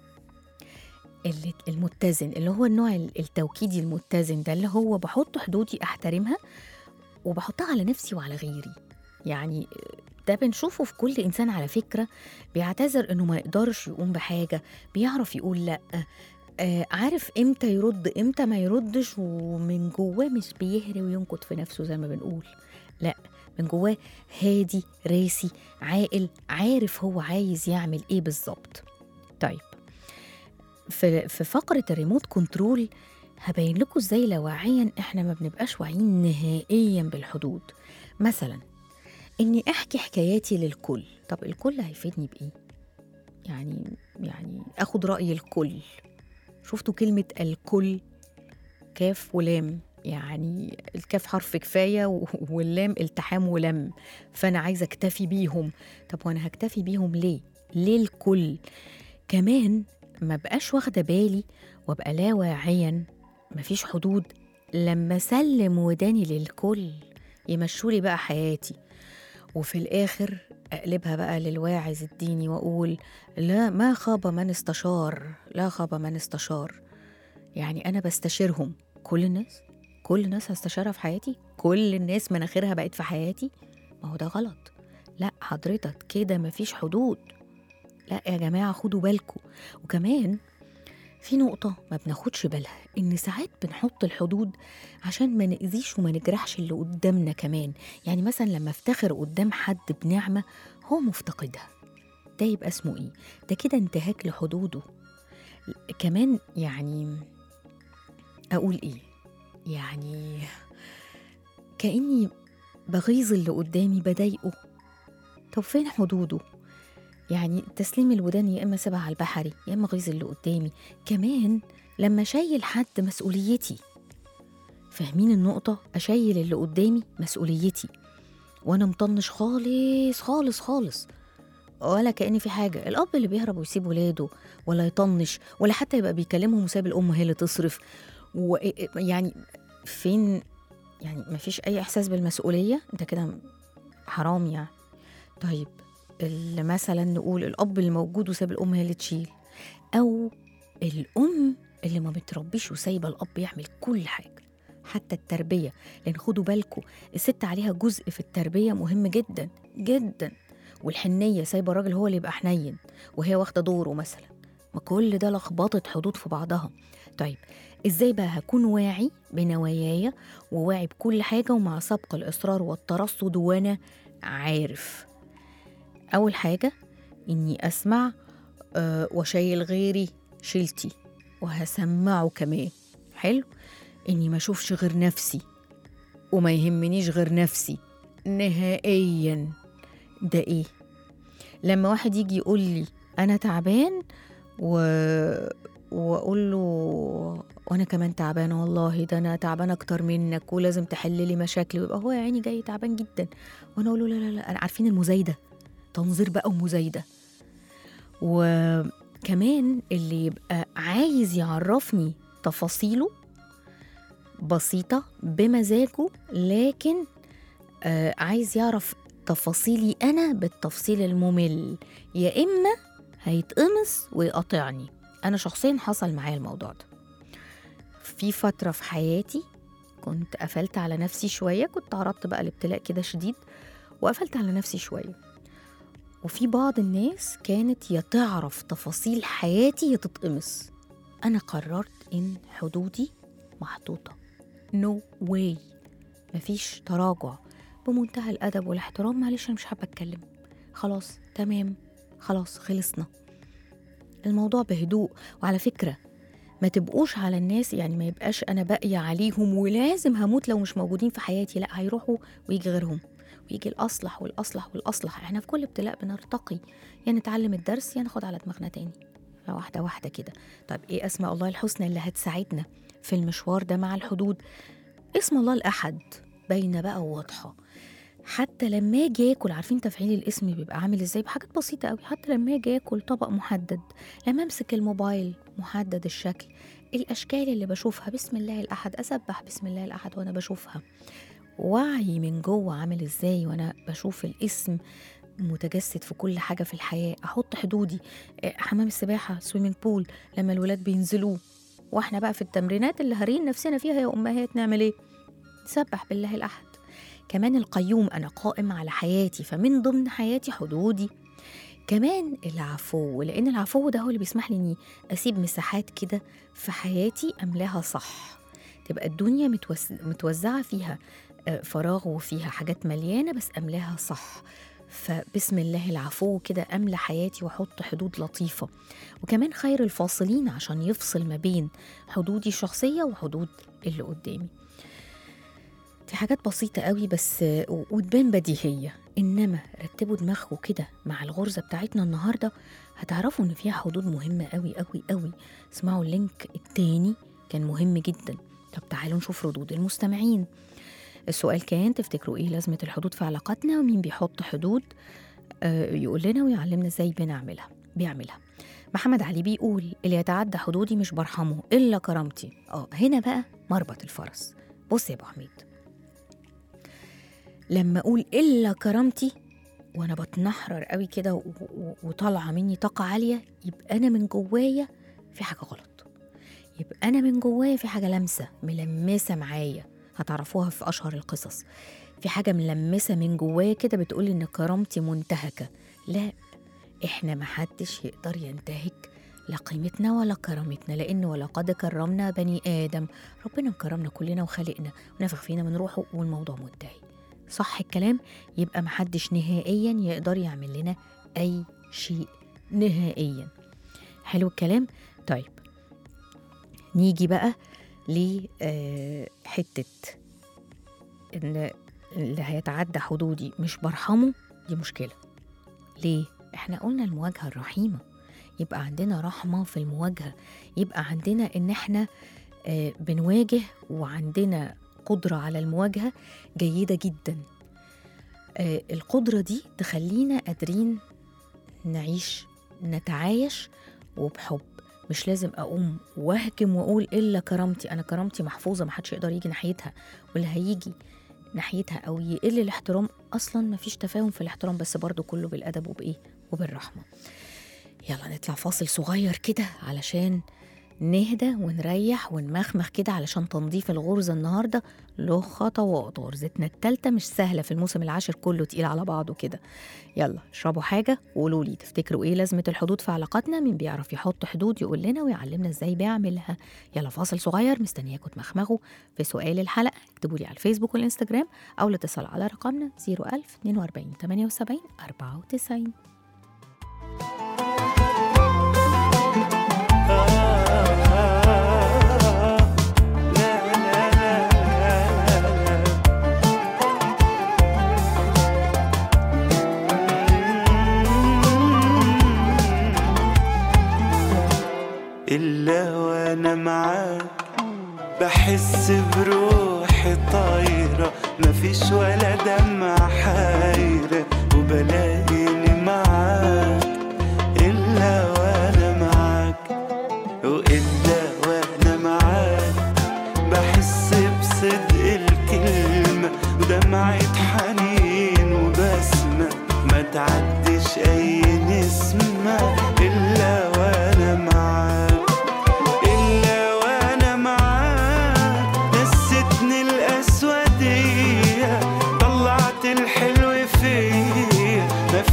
اللي- المتزن اللي هو النوع ال- التوكيدي المتزن ده اللي هو بحط حدودي احترمها وبحطها على نفسي وعلى غيري يعني ده بنشوفه في كل انسان على فكره بيعتذر انه ما يقدرش يقوم بحاجه بيعرف يقول لا آه عارف امتى يرد امتى ما يردش ومن جواه مش بيهري وينكت في نفسه زي ما بنقول لا من جواه هادي راسي عاقل عارف هو عايز يعمل ايه بالظبط طيب في في فقره الريموت كنترول هبين لكم ازاي لاواعيا احنا ما بنبقاش واعيين نهائيا بالحدود مثلا اني احكي حكاياتي للكل طب الكل هيفيدني بايه يعني يعني اخد راي الكل شفتوا كلمه الكل كاف ولام يعني الكاف حرف كفايه و- واللام التحام ولم فانا عايزه اكتفي بيهم طب وانا هكتفي بيهم ليه ليه الكل كمان ما بقاش واخده بالي وابقى لا واعيا مفيش حدود لما اسلم وداني للكل يمشولي بقى حياتي وفي الآخر أقلبها بقى للواعظ الديني وأقول لا ما خاب من استشار لا خاب من استشار يعني أنا بستشيرهم كل الناس كل الناس هستشارها في حياتي كل الناس مناخيرها بقت في حياتي ما هو ده غلط لا حضرتك كده مفيش حدود لا يا جماعة خدوا بالكم وكمان في نقطة ما بناخدش بالها إن ساعات بنحط الحدود عشان ما نأذيش وما نجرحش اللي قدامنا كمان يعني مثلا لما افتخر قدام حد بنعمة هو مفتقدها ده يبقى اسمه ايه ده كده انتهاك لحدوده كمان يعني اقول ايه يعني كاني بغيظ اللي قدامي بضايقه طب فين حدوده يعني تسليم الودان يا اما سيبها على البحري يا اما غيظ اللي قدامي كمان لما شايل حد مسؤوليتي فاهمين النقطة أشيل اللي قدامي مسؤوليتي وأنا مطنش خالص خالص خالص ولا كأني في حاجة الأب اللي بيهرب ويسيب ولاده ولا يطنش ولا حتى يبقى بيكلمهم وساب الأم هي اللي تصرف ويعني فين يعني مفيش أي إحساس بالمسؤولية أنت كده حرام يعني طيب اللي مثلا نقول الأب اللي موجود وساب الأم هي اللي تشيل أو الأم اللي ما بتربيش وسايبة الأب يعمل كل حاجة حتى التربية لأن خدوا بالكم الست عليها جزء في التربية مهم جدا جدا والحنية سايبة الراجل هو اللي يبقى حنين وهي واخدة دوره مثلا ما كل ده لخبطة حدود في بعضها طيب ازاي بقى هكون واعي بنواياي وواعي بكل حاجة ومع سبق الإصرار والترصد وأنا عارف أول حاجة إني أسمع أه وشايل غيري شيلتي وهسمعه كمان حلو إني ما أشوفش غير نفسي وما يهمنيش غير نفسي نهائيا ده إيه لما واحد يجي يقول لي أنا تعبان و... وأقول له وأنا كمان تعبانة والله ده أنا تعبانة أكتر منك ولازم تحل لي مشاكلي ويبقى هو يا عيني جاي تعبان جدا وأنا أقول له لا لا لا أنا عارفين المزايدة تنظير بقى ومزايدة وكمان اللي يبقى عايز يعرفني تفاصيله بسيطة بمزاجه لكن آه عايز يعرف تفاصيلي أنا بالتفصيل الممل يا إما هيتقمص ويقاطعني أنا شخصيا حصل معايا الموضوع ده في فترة في حياتي كنت قفلت على نفسي شوية كنت عرضت بقى لابتلاء كده شديد وقفلت على نفسي شوية وفي بعض الناس كانت يا تعرف تفاصيل حياتي يا تتقمص أنا قررت إن حدودي محطوطة نو no واي مفيش تراجع بمنتهى الأدب والاحترام معلش أنا مش حابة أتكلم خلاص تمام خلاص خلصنا الموضوع بهدوء وعلى فكرة ما تبقوش على الناس يعني ما يبقاش أنا باقية عليهم ولازم هموت لو مش موجودين في حياتي لا هيروحوا ويجي غيرهم ويجي الأصلح والأصلح والأصلح احنا في كل ابتلاء بنرتقي يا نتعلم الدرس يا ناخد على دماغنا تاني واحدة واحدة كده طيب ايه أسماء الله الحسنى اللي هتساعدنا في المشوار ده مع الحدود اسم الله الأحد باينة بقى وواضحة حتى لما اجي اكل عارفين تفعيل الاسم بيبقى عامل ازاي بحاجات بسيطه قوي حتى لما اجي اكل طبق محدد لما امسك الموبايل محدد الشكل الاشكال اللي بشوفها بسم الله الاحد اسبح بسم الله الاحد وانا بشوفها وعي من جوه عامل ازاي وانا بشوف الاسم متجسد في كل حاجه في الحياه احط حدودي آه، حمام السباحه سويمنج بول لما الولاد بينزلوه واحنا بقى في التمرينات اللي هارين نفسنا فيها يا امهات نعمل ايه نسبح بالله الاحد كمان القيوم انا قائم على حياتي فمن ضمن حياتي حدودي كمان العفو لان العفو ده هو اللي بيسمح لي اني اسيب مساحات كده في حياتي املاها صح تبقى الدنيا متوز... متوزعه فيها آه، فراغ وفيها حاجات مليانه بس املاها صح فبسم الله العفو كده املى حياتي واحط حدود لطيفه وكمان خير الفاصلين عشان يفصل ما بين حدودي الشخصيه وحدود اللي قدامي دي حاجات بسيطة قوي بس و- وتبان بديهية إنما رتبوا دماغكم كده مع الغرزة بتاعتنا النهاردة هتعرفوا إن فيها حدود مهمة قوي قوي قوي اسمعوا اللينك التاني كان مهم جدا طب تعالوا نشوف ردود المستمعين السؤال كان تفتكروا إيه لازمة الحدود في علاقاتنا ومين بيحط حدود آه يقول لنا ويعلمنا إزاي بنعملها بيعملها محمد علي بيقول اللي يتعدى حدودي مش برحمه إلا كرامتي اه هنا بقى مربط الفرس بص يا أبو حميد لما اقول الا كرامتي وانا بتنحرر قوي كده و- و- وطالعه مني طاقه عاليه يبقى انا من جوايا في حاجه غلط يبقى انا من جوايا في حاجه لامسه ملمسه معايا هتعرفوها في اشهر القصص في حاجه ملمسه من جوايا كده بتقول ان كرامتي منتهكه لا احنا محدش يقدر ينتهك لا قيمتنا ولا كرامتنا لان ولقد كرمنا بني ادم ربنا مكرمنا كلنا وخلقنا ونفخ فينا من روحه والموضوع منتهي صح الكلام يبقى محدش نهائيا يقدر يعمل لنا اي شيء نهائيا حلو الكلام طيب نيجي بقى لحتة ان اللي هيتعدى حدودي مش برحمه دي مشكلة ليه؟ احنا قلنا المواجهة الرحيمة يبقى عندنا رحمة في المواجهة يبقى عندنا ان احنا آه، بنواجه وعندنا قدرة على المواجهة جيدة جدا آه، القدرة دي تخلينا قادرين نعيش نتعايش وبحب مش لازم أقوم وأهجم وأقول إلا كرامتي أنا كرامتي محفوظة محدش يقدر يجي ناحيتها واللي هيجي ناحيتها أو يقل الاحترام أصلا مفيش تفاهم في الاحترام بس برضو كله بالأدب وبإيه وبالرحمة يلا نطلع فاصل صغير كده علشان نهدى ونريح ونمخمخ كده علشان تنظيف الغرزة النهاردة له خطوات غرزتنا التالتة مش سهلة في الموسم العاشر كله تقيل على بعضه كده يلا اشربوا حاجة وقولوا لي تفتكروا ايه لازمة الحدود في علاقاتنا مين بيعرف يحط حدود يقول لنا ويعلمنا ازاي بيعملها يلا فاصل صغير مستنياكم تمخمخوا في سؤال الحلقة اكتبوا لي على الفيسبوك والانستجرام او الاتصال على رقمنا 01000 42 78 94 إلا وأنا معاك بحس بروحي طايرة مفيش ولا دمعة حايرة وبلاقيني معاك إلا وأنا معاك وإلا وأنا معاك بحس بصدق الكلمة ودمعة حنين وبسمة ما تعدش أي نسمة إلا وأنا معاك إلا وأنا معاك نستني الأسودية طلعت الحلو فيا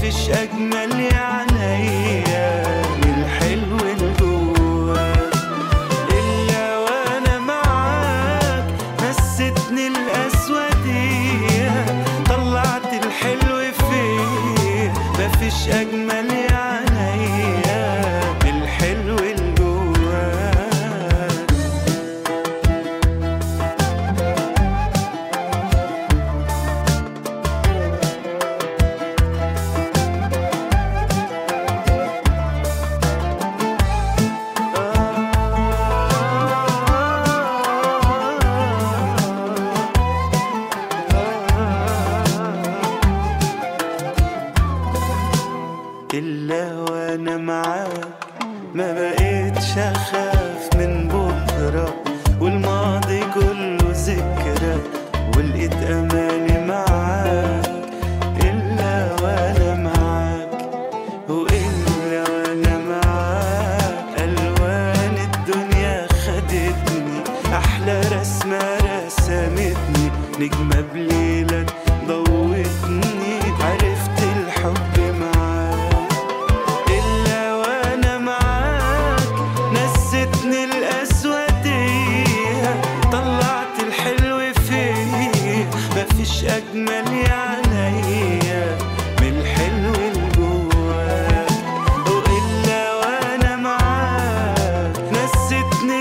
وانا معاك ما بقيتش اخاف من بكرة والماضي كله ذكرى ولقيت اماني معاك الا وانا معاك والا وانا معاك الوان الدنيا خدتني احلى رسمه رسمتني نجمه بليلك ضوتني عرفت الحب معاك إلا وأنا معاك نستني الأسودية طلعت الحلو فيا مفيش أجمل يا عينيا من الحلو اللي جواك وإلا وأنا معاك نستني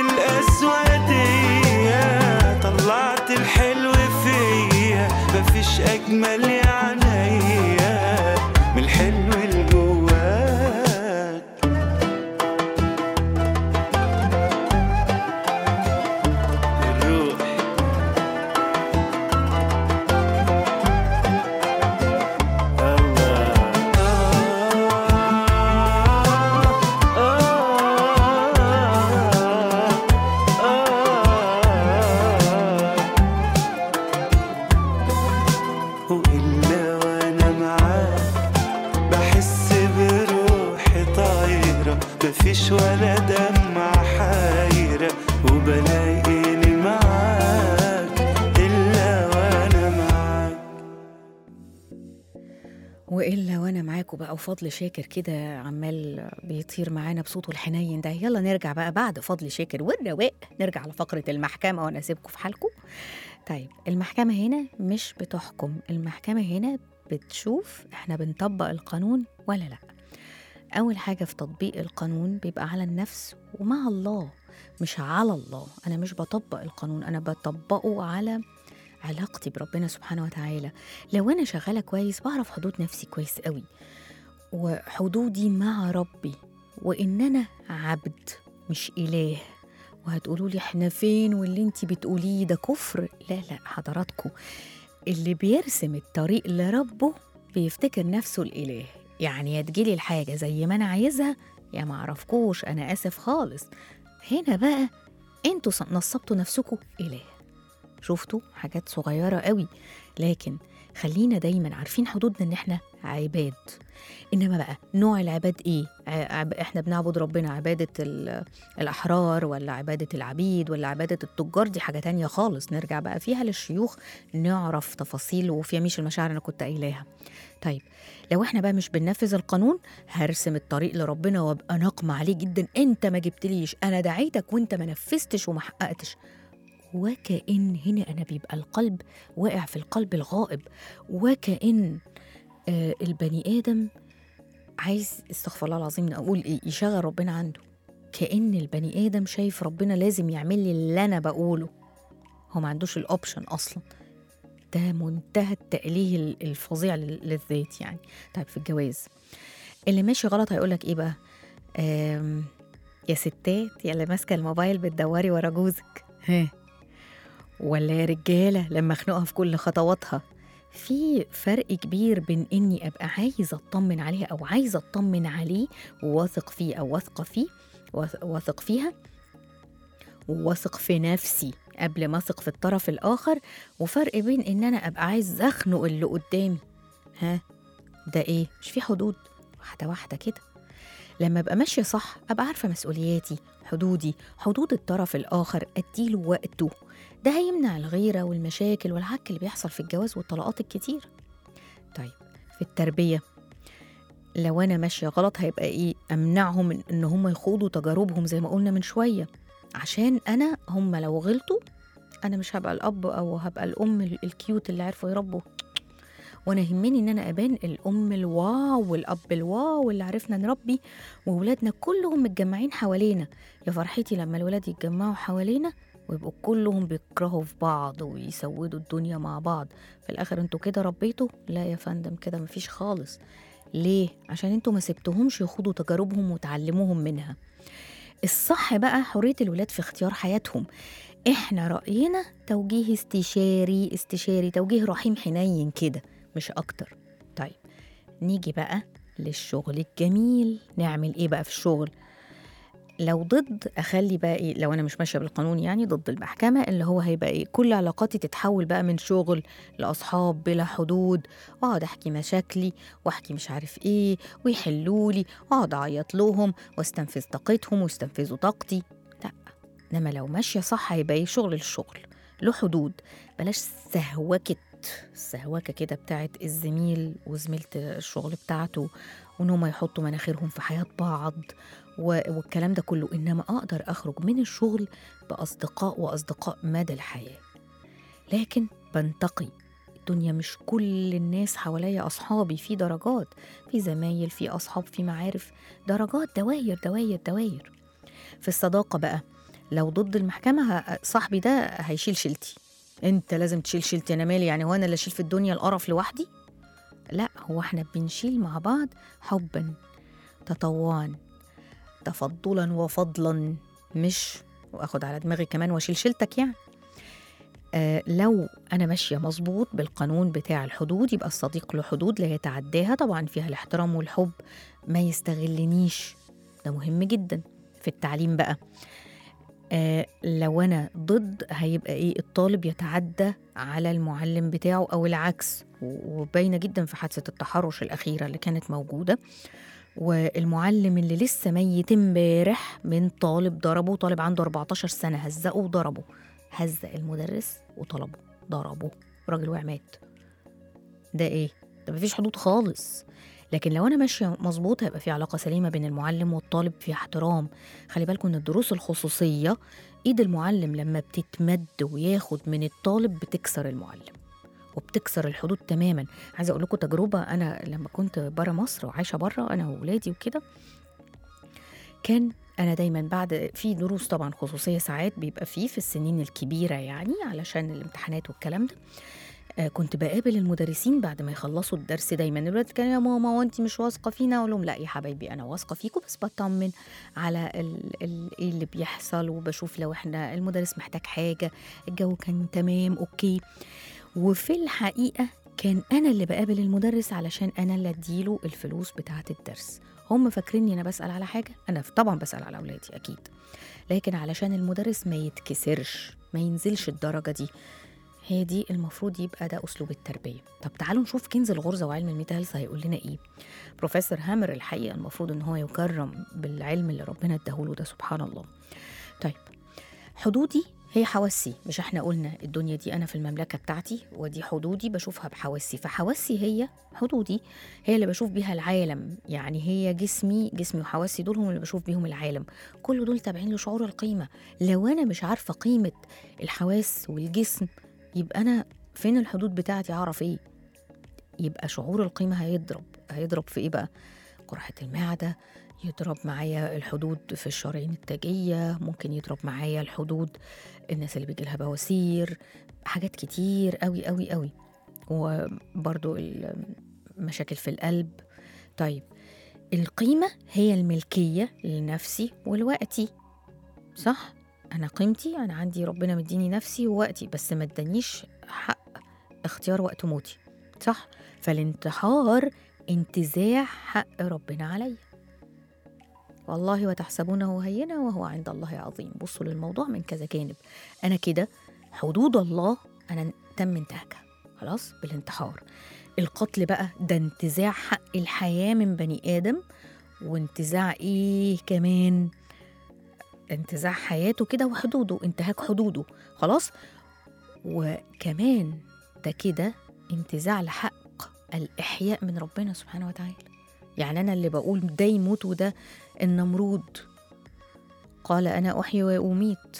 الأسودية طلعت الحلو فيا مفيش أجمل يا عينيا من الحلو اللي جواك الروح وإلا وأنا معاك بحس بروحي طايرة مفيش ولا دمعة حايرة وبلاقيني معاك إلا وأنا معاك والا وانا معاكم بقى وفضل شاكر كده عمال بيطير معانا بصوته الحنين ده يلا نرجع بقى بعد فضل شاكر والرواق نرجع لفقره المحكمه وانا اسيبكم في حالكم طيب المحكمه هنا مش بتحكم المحكمه هنا بتشوف احنا بنطبق القانون ولا لا اول حاجه في تطبيق القانون بيبقى على النفس ومع الله مش على الله انا مش بطبق القانون انا بطبقه على علاقتي بربنا سبحانه وتعالى لو انا شغاله كويس بعرف حدود نفسي كويس قوي وحدودي مع ربي وان انا عبد مش اله وهتقولوا لي احنا فين واللي انت بتقوليه ده كفر لا لا حضراتكم اللي بيرسم الطريق لربه بيفتكر نفسه الاله يعني يا تجيلي الحاجه زي ما انا عايزها يا ما اعرفكوش انا اسف خالص هنا بقى انتوا ص- نصبتوا نفسكم اله شفتوا حاجات صغيرة قوي لكن خلينا دايما عارفين حدودنا ان احنا عباد انما بقى نوع العباد ايه ع- عب- احنا بنعبد ربنا عبادة ال- الاحرار ولا عبادة العبيد ولا عبادة التجار دي حاجة تانية خالص نرجع بقى فيها للشيوخ نعرف تفاصيل وفي مش المشاعر انا كنت قايلاها طيب لو احنا بقى مش بننفذ القانون هرسم الطريق لربنا وابقى ناقمة عليه جدا انت ما جبتليش انا دعيتك وانت ما نفذتش وما حققتش وكأن هنا أنا بيبقى القلب واقع في القلب الغائب وكأن آه البني آدم عايز استغفر الله العظيم أقول إيه يشغل ربنا عنده كأن البني آدم شايف ربنا لازم يعمل لي اللي أنا بقوله هو ما عندوش الأوبشن أصلا ده منتهى التأليه ال- الفظيع لل- للذات يعني طيب في الجواز اللي ماشي غلط هيقولك إيه بقى آم، يا ستات يا اللي ماسكة الموبايل بتدوري ورا جوزك ها ولا يا رجالة لما أخنقها في كل خطواتها في فرق كبير بين إني أبقى عايزة أطمن عليها أو عايزة أطمن عليه وواثق فيه أو واثقة فيه واث- واثق فيها وواثق في نفسي قبل ما أثق في الطرف الآخر وفرق بين إن أنا أبقى عايز أخنق اللي قدامي ها ده إيه مش في حدود واحدة واحدة كده لما أبقى ماشية صح أبقى عارفة مسؤولياتي حدودي حدود الطرف الآخر أديله وقته ده هيمنع الغيرة والمشاكل والعك اللي بيحصل في الجواز والطلاقات الكتير طيب في التربية لو أنا ماشية غلط هيبقى إيه أمنعهم من إن هم يخوضوا تجاربهم زي ما قلنا من شوية عشان أنا هم لو غلطوا أنا مش هبقى الأب أو هبقى الأم ال- الكيوت اللي عارفة يربوا وانا يهمني ان انا ابان الام الواو والاب الواو اللي عرفنا نربي وولادنا كلهم متجمعين حوالينا يا فرحتي لما الولاد يتجمعوا حوالينا ويبقوا كلهم بيكرهوا في بعض ويسودوا الدنيا مع بعض في الاخر انتوا كده ربيتوا لا يا فندم كده مفيش خالص ليه عشان انتوا ما سبتهمش يخوضوا تجاربهم وتعلموهم منها الصح بقى حرية الولاد في اختيار حياتهم احنا رأينا توجيه استشاري استشاري توجيه رحيم حنين كده مش اكتر طيب نيجي بقى للشغل الجميل نعمل ايه بقى في الشغل لو ضد اخلي بقى ايه لو انا مش ماشيه بالقانون يعني ضد المحكمه اللي هو هيبقى ايه كل علاقاتي تتحول بقى من شغل لاصحاب بلا حدود واقعد احكي مشاكلي واحكي مش عارف ايه ويحلوا لي واقعد اعيط لهم واستنفذ طاقتهم واستنفذوا طاقتي لا انما لو ماشيه صح هيبقى ايه شغل للشغل له حدود بلاش سهوكه السهوكه كده بتاعت الزميل وزميله الشغل بتاعته وان هم يحطوا مناخيرهم في حياه بعض و- والكلام ده كله انما اقدر اخرج من الشغل باصدقاء واصدقاء مدى الحياه لكن بنتقي الدنيا مش كل الناس حواليا اصحابي في درجات في زمايل في اصحاب في معارف درجات دواير دواير دواير في الصداقه بقى لو ضد المحكمه ه- صاحبي ده هيشيل شيلتي انت لازم تشيل شيلتي انا مالي يعني هو انا اللي اشيل في الدنيا القرف لوحدي لا هو احنا بنشيل مع بعض حبا تطوعا تفضلا وفضلا مش واخد على دماغي كمان واشيل شيلتك يعني آه لو انا ماشيه مظبوط بالقانون بتاع الحدود يبقى الصديق له حدود لا يتعداها طبعا فيها الاحترام والحب ما يستغلنيش ده مهم جدا في التعليم بقى آه لو انا ضد هيبقى ايه الطالب يتعدى على المعلم بتاعه او العكس و- وباينه جدا في حادثه التحرش الاخيره اللي كانت موجوده والمعلم اللي لسه ميت امبارح من طالب ضربه طالب عنده 14 سنه هزقه وضربه هزق المدرس وطلبه ضربه راجل وقع مات ده ايه ده مفيش حدود خالص لكن لو انا ماشيه مظبوط هيبقى في علاقه سليمه بين المعلم والطالب في احترام خلي بالكم ان الدروس الخصوصيه ايد المعلم لما بتتمد وياخد من الطالب بتكسر المعلم وبتكسر الحدود تماما عايزه اقول لكم تجربه انا لما كنت بره مصر وعايشه بره انا واولادي وكده كان انا دايما بعد في دروس طبعا خصوصيه ساعات بيبقى فيه في السنين الكبيره يعني علشان الامتحانات والكلام ده آه، كنت بقابل المدرسين بعد ما يخلصوا الدرس دايما الولاد كان يا ماما وانت مش واثقه فينا اقول لهم لا يا حبايبي انا واثقه فيكم بس بطمن على ال- ال- ايه اللي بيحصل وبشوف لو احنا المدرس محتاج حاجه الجو كان تمام اوكي وفي الحقيقه كان انا اللي بقابل المدرس علشان انا اللي اديله الفلوس بتاعه الدرس هم فاكريني انا بسال على حاجه انا طبعا بسال على اولادي اكيد لكن علشان المدرس ما يتكسرش ما ينزلش الدرجه دي هي دي المفروض يبقى ده اسلوب التربيه طب تعالوا نشوف كنز الغرزه وعلم الميتا هيلث هيقول لنا ايه بروفيسور هامر الحقيقه المفروض ان هو يكرم بالعلم اللي ربنا اداهوله ده سبحان الله طيب حدودي هي حواسي مش احنا قلنا الدنيا دي انا في المملكه بتاعتي ودي حدودي بشوفها بحواسي فحواسي هي حدودي هي اللي بشوف بيها العالم يعني هي جسمي جسمي وحواسي دول هم اللي بشوف بيهم العالم كل دول تابعين لشعور القيمه لو انا مش عارفه قيمه الحواس والجسم يبقى انا فين الحدود بتاعتي اعرف ايه يبقى شعور القيمه هيضرب هيضرب في ايه بقى قرحه المعده يضرب معايا الحدود في الشرايين التاجيه ممكن يضرب معايا الحدود الناس اللي بيجي لها بواسير حاجات كتير قوي قوي قوي وبرضو المشاكل في القلب طيب القيمة هي الملكية لنفسي ولوقتي صح أنا قيمتي أنا عندي ربنا مديني نفسي ووقتي بس ما ادانيش حق اختيار وقت موتي صح فالانتحار انتزاع حق ربنا عليا والله وتحسبونه هينا وهو عند الله عظيم بصوا للموضوع من كذا جانب انا كده حدود الله انا تم انتهاكها خلاص بالانتحار القتل بقى ده انتزاع حق الحياة من بني آدم وانتزاع ايه كمان انتزاع حياته كده وحدوده انتهاك حدوده خلاص وكمان ده كده انتزاع لحق الإحياء من ربنا سبحانه وتعالى يعني أنا اللي بقول ده يموت وده النمرود قال أنا أحيي وأميت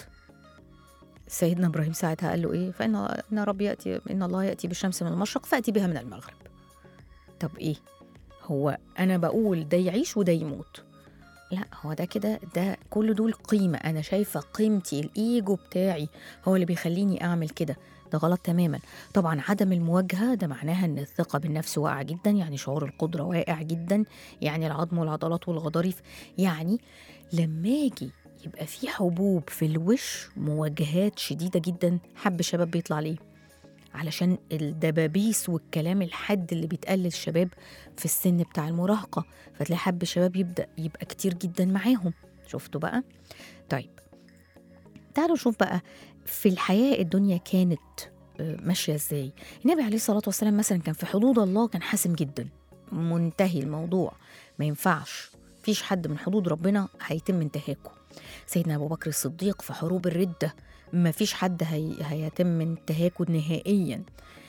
سيدنا إبراهيم ساعتها قال له إيه فإن إن ربي يأتي إن الله يأتي بالشمس من المشرق فأتي بها من المغرب طب إيه هو أنا بقول ده يعيش وده يموت لا هو ده كده ده كل دول قيمة أنا شايفة قيمتي الإيجو بتاعي هو اللي بيخليني أعمل كده ده غلط تماما طبعا عدم المواجهة ده معناها أن الثقة بالنفس واقعة جدا يعني شعور القدرة واقع جدا يعني العظم والعضلات والغضاريف يعني لما أجي يبقى في حبوب في الوش مواجهات شديدة جدا حب شباب بيطلع ليه علشان الدبابيس والكلام الحد اللي بيتقال للشباب في السن بتاع المراهقة فتلاقي حب الشباب يبدأ يبقى كتير جدا معاهم شفتوا بقى طيب تعالوا نشوف بقى في الحياة الدنيا كانت آه، ماشية ازاي النبي عليه الصلاة والسلام مثلا كان في حدود الله كان حاسم جدا منتهي الموضوع ما ينفعش فيش حد من حدود ربنا هيتم انتهاكه سيدنا أبو بكر الصديق في حروب الردة ما فيش حد هي... هيتم انتهاكه نهائيا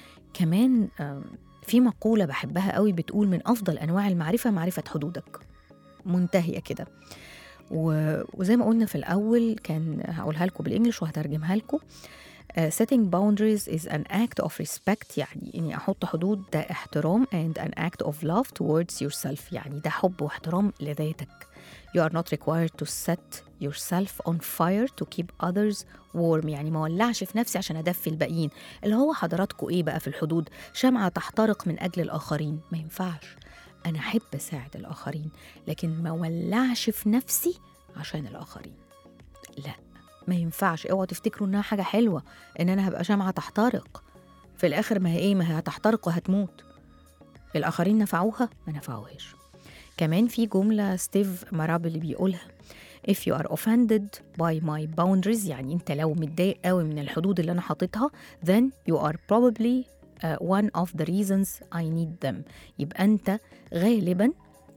كمان آم، في مقولة بحبها قوي بتقول من أفضل أنواع المعرفة معرفة حدودك منتهية كده و... وزي ما قلنا في الأول كان هقولها لكم بالإنجلش وهترجمها لكم Uh, setting boundaries is an act of respect يعني إني أحط حدود ده احترام and an act of love towards yourself يعني ده حب واحترام لذاتك You are not required to set yourself on fire to keep others warm يعني ما ولعش في نفسي عشان أدفي الباقيين اللي هو حضراتكم إيه بقى في الحدود شمعة تحترق من أجل الآخرين ما ينفعش أنا أحب أساعد الآخرين لكن ما ولعش في نفسي عشان الآخرين لا ما ينفعش اوعوا تفتكروا انها حاجه حلوه ان انا هبقى شمعه تحترق في الاخر ما هي ايه ما هي هتحترق وهتموت الاخرين نفعوها ما نفعوهاش كمان في جمله ستيف مراب اللي بيقولها if you are offended by my boundaries يعني انت لو متضايق قوي من الحدود اللي انا حاططها then you are probably uh, one of the reasons I need them يبقى انت غالبا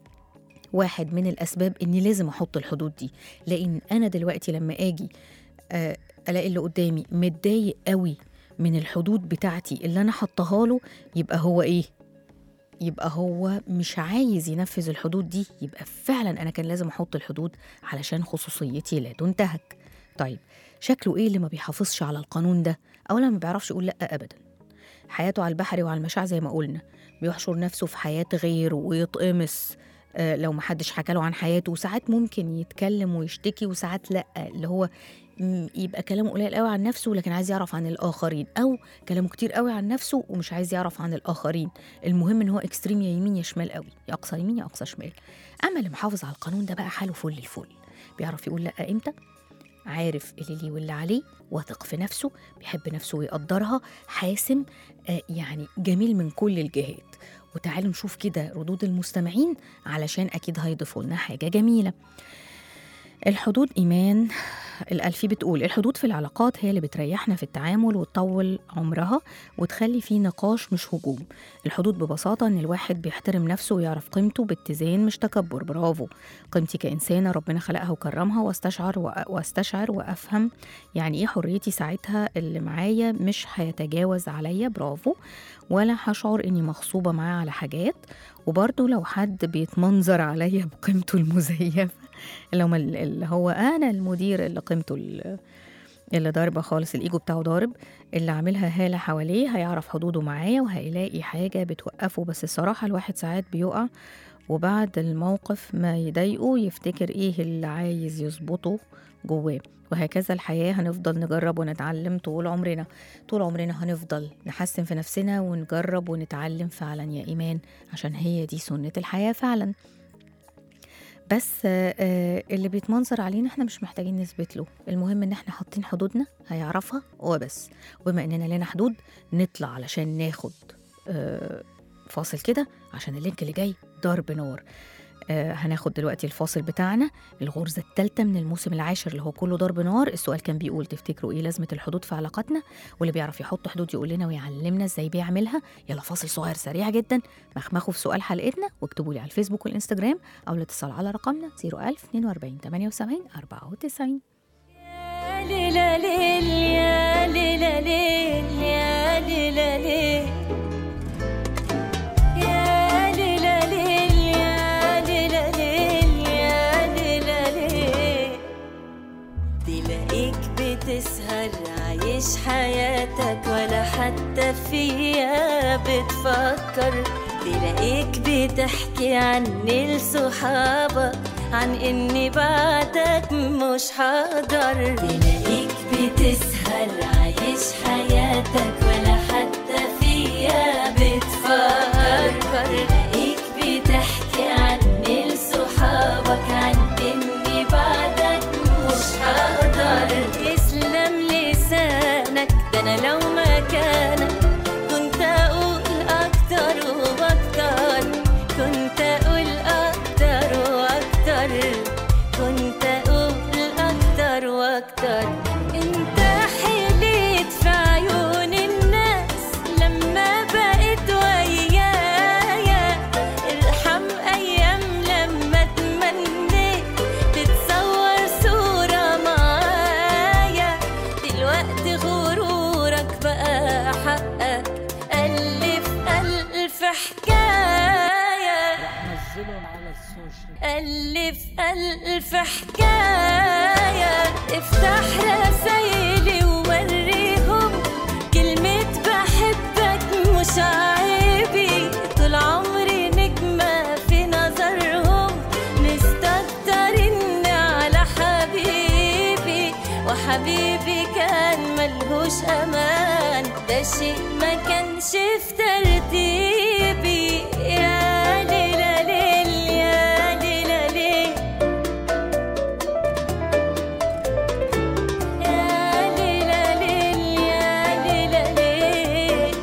واحد من الاسباب اني لازم احط الحدود دي لان انا دلوقتي لما اجي آه، الاقي اللي قدامي متضايق قوي من الحدود بتاعتي اللي انا حطاها له يبقى هو ايه يبقى هو مش عايز ينفذ الحدود دي يبقى فعلا انا كان لازم احط الحدود علشان خصوصيتي لا تنتهك طيب شكله ايه اللي ما بيحافظش على القانون ده اولا ما بيعرفش يقول لا ابدا حياته على البحر وعلى المشاع زي ما قلنا بيحشر نفسه في حياة غيره ويتقمص آه، لو محدش حكى له عن حياته وساعات ممكن يتكلم ويشتكي وساعات لا اللي هو م، يبقى كلامه قليل قوي عن نفسه لكن عايز يعرف عن الاخرين او كلامه كتير قوي عن نفسه ومش عايز يعرف عن الاخرين المهم ان هو اكستريم يا يمين يا شمال قوي يا اقصى يمين يا اقصى شمال اما اللي محافظ على القانون ده بقى حاله فل الفل بيعرف يقول لا امتى عارف اللي ليه واللي عليه واثق في نفسه بيحب نفسه ويقدرها حاسم آه، يعني جميل من كل الجهات وتعالوا نشوف كده ردود المستمعين علشان أكيد هيضيفوا لنا حاجة جميلة الحدود إيمان الألفي بتقول الحدود في العلاقات هي اللي بتريحنا في التعامل وتطول عمرها وتخلي فيه نقاش مش هجوم الحدود ببساطة إن الواحد بيحترم نفسه ويعرف قيمته باتزان مش تكبر برافو قيمتي كإنسانة ربنا خلقها وكرمها واستشعر وأ- واستشعر وأفهم يعني إيه حريتي ساعتها اللي معايا مش هيتجاوز عليا برافو ولا هشعر إني مغصوبة معاه على حاجات وبرضه لو حد بيتمنظر عليا بقيمته المزيفة اللي هو اللي هو أنا المدير اللي قيمته ال- اللي ضاربة خالص الإيجو بتاعه ضارب اللي عاملها هالة حواليه هيعرف حدوده معايا وهيلاقي حاجة بتوقفه بس الصراحة الواحد ساعات بيقع وبعد الموقف ما يضايقه يفتكر إيه اللي عايز يظبطه جواه وهكذا الحياة هنفضل نجرب ونتعلم طول عمرنا طول عمرنا هنفضل نحسن في نفسنا ونجرب ونتعلم فعلا يا إيمان عشان هي دي سنة الحياة فعلا بس آه، آه، اللي بيتمنظر علينا احنا مش محتاجين نثبت له المهم ان احنا حاطين حدودنا هيعرفها وبس وبما اننا لنا حدود نطلع علشان ناخد آه، فاصل كده عشان اللينك اللي جاي ضرب نار آه، هناخد دلوقتي الفاصل بتاعنا الغرزة الثالثة من الموسم العاشر اللي هو كله ضرب نار السؤال كان بيقول تفتكروا ايه لازمة الحدود في علاقاتنا واللي بيعرف يحط حدود يقول لنا ويعلمنا ازاي بيعملها يلا فاصل صغير سريع جدا مخمخوا في سؤال حلقتنا واكتبوا لي على الفيسبوك والانستجرام او الاتصال على رقمنا 01000 42 78 94 يا ليلى ليل يا ليلى ليل يا ليلى ليل يا ليلى ليل يا ليلى ليل يا ليلى ليل تلاقيك بتسهر عايش حياتك ولا حتى فيها بتفكر تلاقيك بتحكي عني لصحابك عن اني بعدك مش حاضر تلاقيك بتسهر عايش حياتك ولا حتى فيها بتفكر تلاقيك بتحكي عني لصحابك عن اني بعدك مش حاضر يسلم لسانك ده انا لو مكانك أكتر انت حليت في عيون الناس لما بقيت ويايا ارحم أيام لما تمنيت تتصور صورة معايا دلوقتي غرورك بقى حقك ألف ألف حكاية ألف ألف حكاية افتح رسايلي ووريهم كلمة بحبك مش عيبي طول عمري نجمة في نظرهم مستكترين على حبيبي وحبيبي كان ملهوش أمان ده شيء ما كانش في ترتيبي يا ليلى ليل يا ليلى ليل يا ليلى ليل يا ليلى ليل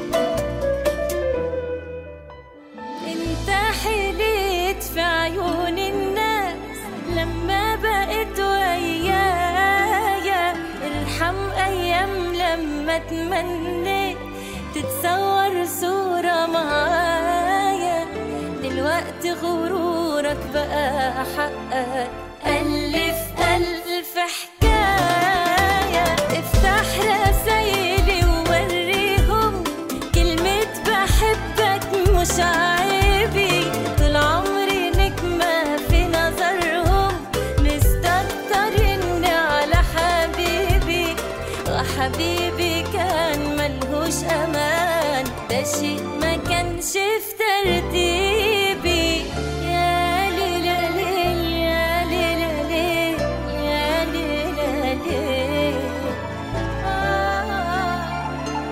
انت حليت في عيون الناس لما بقيت ويايا ارحم ايام لما تمنيت تتصور صورة معايا دلوقتي غرورك بقى حقك ألف ألف حكاية افتح رسايلي ووريهم كلمة بحبك مش عيبي طول عمري نجمة في نظرهم مستكترين على حبيبي وحبيبي كان ملهوش أمان ده شيء ما كانش في ترتيبي يا ليلى ليل يا ليلى ليل يا ليلى ليل آه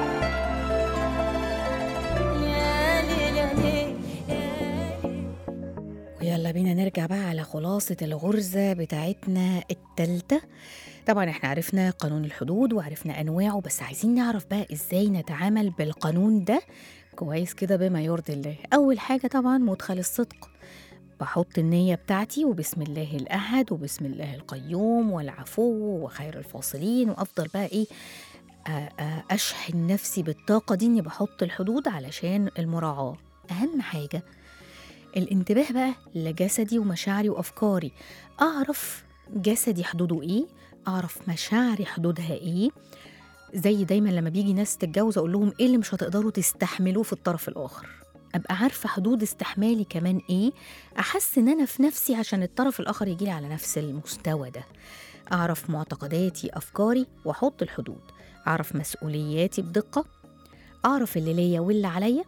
يا ليلى ليل يا ليلى ويلا بينا نرجع بقى على خلاصة الغرزة بتاعتنا التالتة طبعا احنا عرفنا قانون الحدود وعرفنا أنواعه بس عايزين نعرف بقى ازاي نتعامل بالقانون ده كويس كده بما يرضي الله أول حاجة طبعا مدخل الصدق بحط النية بتاعتي وبسم الله الأحد وبسم الله القيوم والعفو وخير الفاصلين وأفضل بقى إيه آ- آ- أشحن نفسي بالطاقة دي إني بحط الحدود علشان المراعاة أهم حاجة الانتباه بقى لجسدي ومشاعري وأفكاري أعرف جسدي حدوده إيه أعرف مشاعري حدودها إيه زي دايما لما بيجي ناس تتجوز أقول لهم إيه اللي مش هتقدروا تستحملوه في الطرف الآخر أبقى عارفة حدود استحمالي كمان إيه أحس إن أنا في نفسي عشان الطرف الآخر يجيلي على نفس المستوى ده أعرف معتقداتي أفكاري وأحط الحدود أعرف مسؤولياتي بدقة أعرف اللي ليا واللي عليا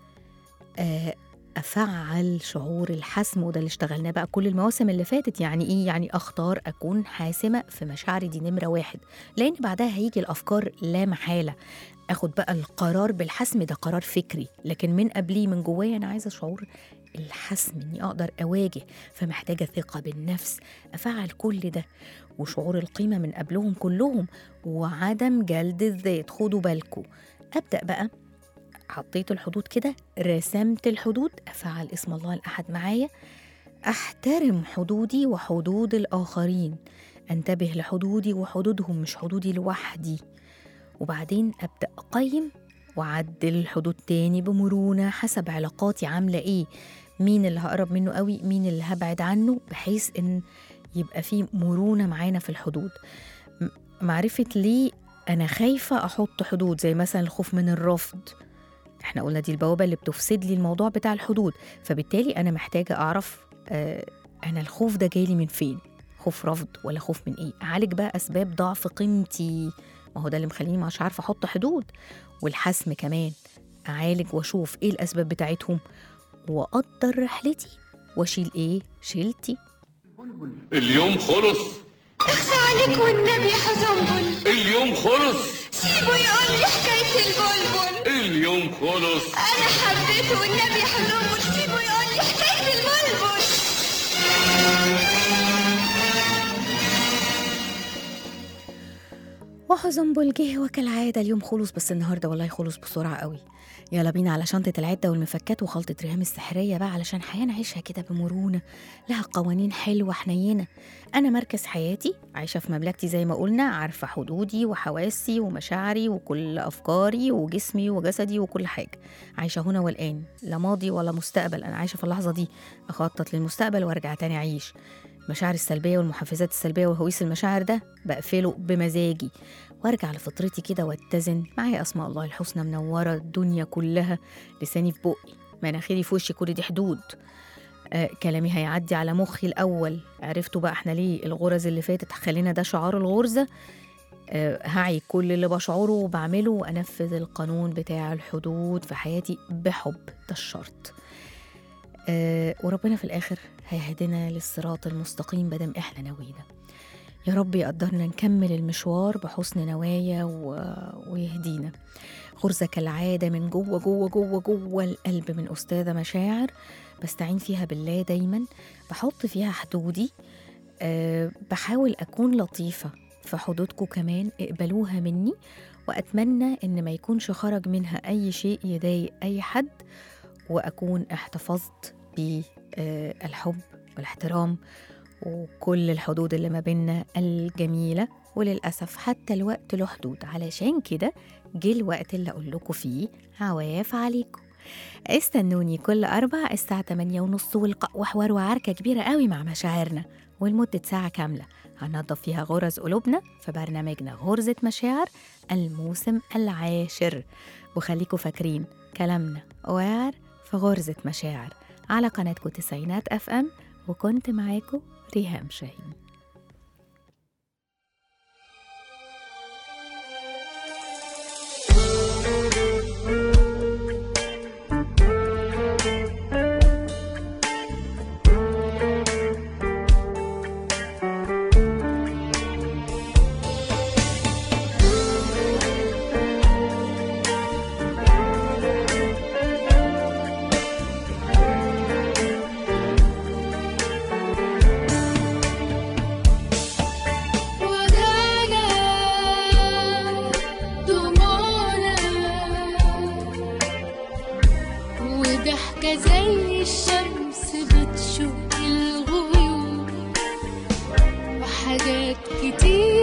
آه، افعل شعور الحسم وده اللي اشتغلناه بقى كل المواسم اللي فاتت يعني ايه يعني اختار اكون حاسمه في مشاعري دي نمره واحد لان بعدها هيجي الافكار لا محاله اخد بقى القرار بالحسم ده قرار فكري لكن من قبليه من جوايا انا عايزه شعور الحسم اني اقدر اواجه فمحتاجه ثقه بالنفس افعل كل ده وشعور القيمه من قبلهم كلهم وعدم جلد الذات خدوا بالكم ابدا بقى حطيت الحدود كده رسمت الحدود أفعل اسم الله الأحد معايا أحترم حدودي وحدود الآخرين أنتبه لحدودي وحدودهم مش حدودي لوحدي وبعدين أبدأ أقيم وأعدل الحدود تاني بمرونة حسب علاقاتي عاملة إيه مين اللي هقرب منه قوي مين اللي هبعد عنه بحيث إن يبقى في مرونة معانا في الحدود م- معرفة ليه أنا خايفة أحط حدود زي مثلا الخوف من الرفض احنا قلنا دي البوابه اللي بتفسد لي الموضوع بتاع الحدود فبالتالي انا محتاجه اعرف آه انا الخوف ده جايلي من فين خوف رفض ولا خوف من ايه اعالج بقى اسباب ضعف قيمتي ما هو ده اللي مخليني مش عارفه احط حدود والحسم كمان اعالج واشوف ايه الاسباب بتاعتهم واقدر رحلتي واشيل ايه شيلتي اليوم خلص اخفى عليك والنبي حزنبل اليوم خلص سيبه يقول لي حكاية البلبل اليوم خلص أنا حبيته والنبي حزنبل سيبه يقول لي حكاية البلبل وحزنبل جه وكالعادة اليوم خلص بس النهاردة والله خلص بسرعة قوي يلا بينا على شنطة العدة والمفكات وخلطة ريهام السحرية بقى علشان حياة نعيشها كده بمرونة لها قوانين حلوة حنينة أنا مركز حياتي عايشة في مملكتي زي ما قلنا عارفة حدودي وحواسي ومشاعري وكل أفكاري وجسمي وجسدي وكل حاجة عايشة هنا والآن لا ماضي ولا مستقبل أنا عايشة في اللحظة دي أخطط للمستقبل وأرجع تاني أعيش المشاعر السلبية والمحفزات السلبية وهويس المشاعر ده بقفله بمزاجي وارجع لفطرتي كده واتزن معايا اسماء الله الحسنى منوره الدنيا كلها لساني في بقي مناخيري في وشي كل دي حدود آه كلامي هيعدي على مخي الاول عرفتوا بقى احنا ليه الغرز اللي فاتت خلينا ده شعار الغرزه آه هعي كل اللي بشعره وبعمله وانفذ القانون بتاع الحدود في حياتي بحب ده الشرط آه وربنا في الاخر هيهدنا للصراط المستقيم بدم احنا نوينا يا رب يقدرنا نكمل المشوار بحسن نوايا و... ويهدينا غرزة كالعادة من جوه جوه جوه جوه القلب من أستاذة مشاعر بستعين فيها بالله دايما بحط فيها حدودي أه بحاول أكون لطيفة في حدودكم كمان اقبلوها مني وأتمنى إن ما يكونش خرج منها أي شيء يضايق أي حد وأكون احتفظت بالحب والاحترام وكل الحدود اللي ما بيننا الجميلة وللأسف حتى الوقت له حدود علشان كده جه الوقت اللي أقول لكم فيه عواف عليكم استنوني كل أربع الساعة 8 ونص والقاء وحوار وعركة كبيرة قوي مع مشاعرنا ولمدة ساعة كاملة هننظف فيها غرز قلوبنا في برنامجنا غرزة مشاعر الموسم العاشر وخليكم فاكرين كلامنا واعر في غرزة مشاعر على قناتكم تسعينات اف ام وكنت معاكم ريهام شاهين وجعنا دموعنا وضحكة زي الشمس بتشق الغيوم وحاجات كتير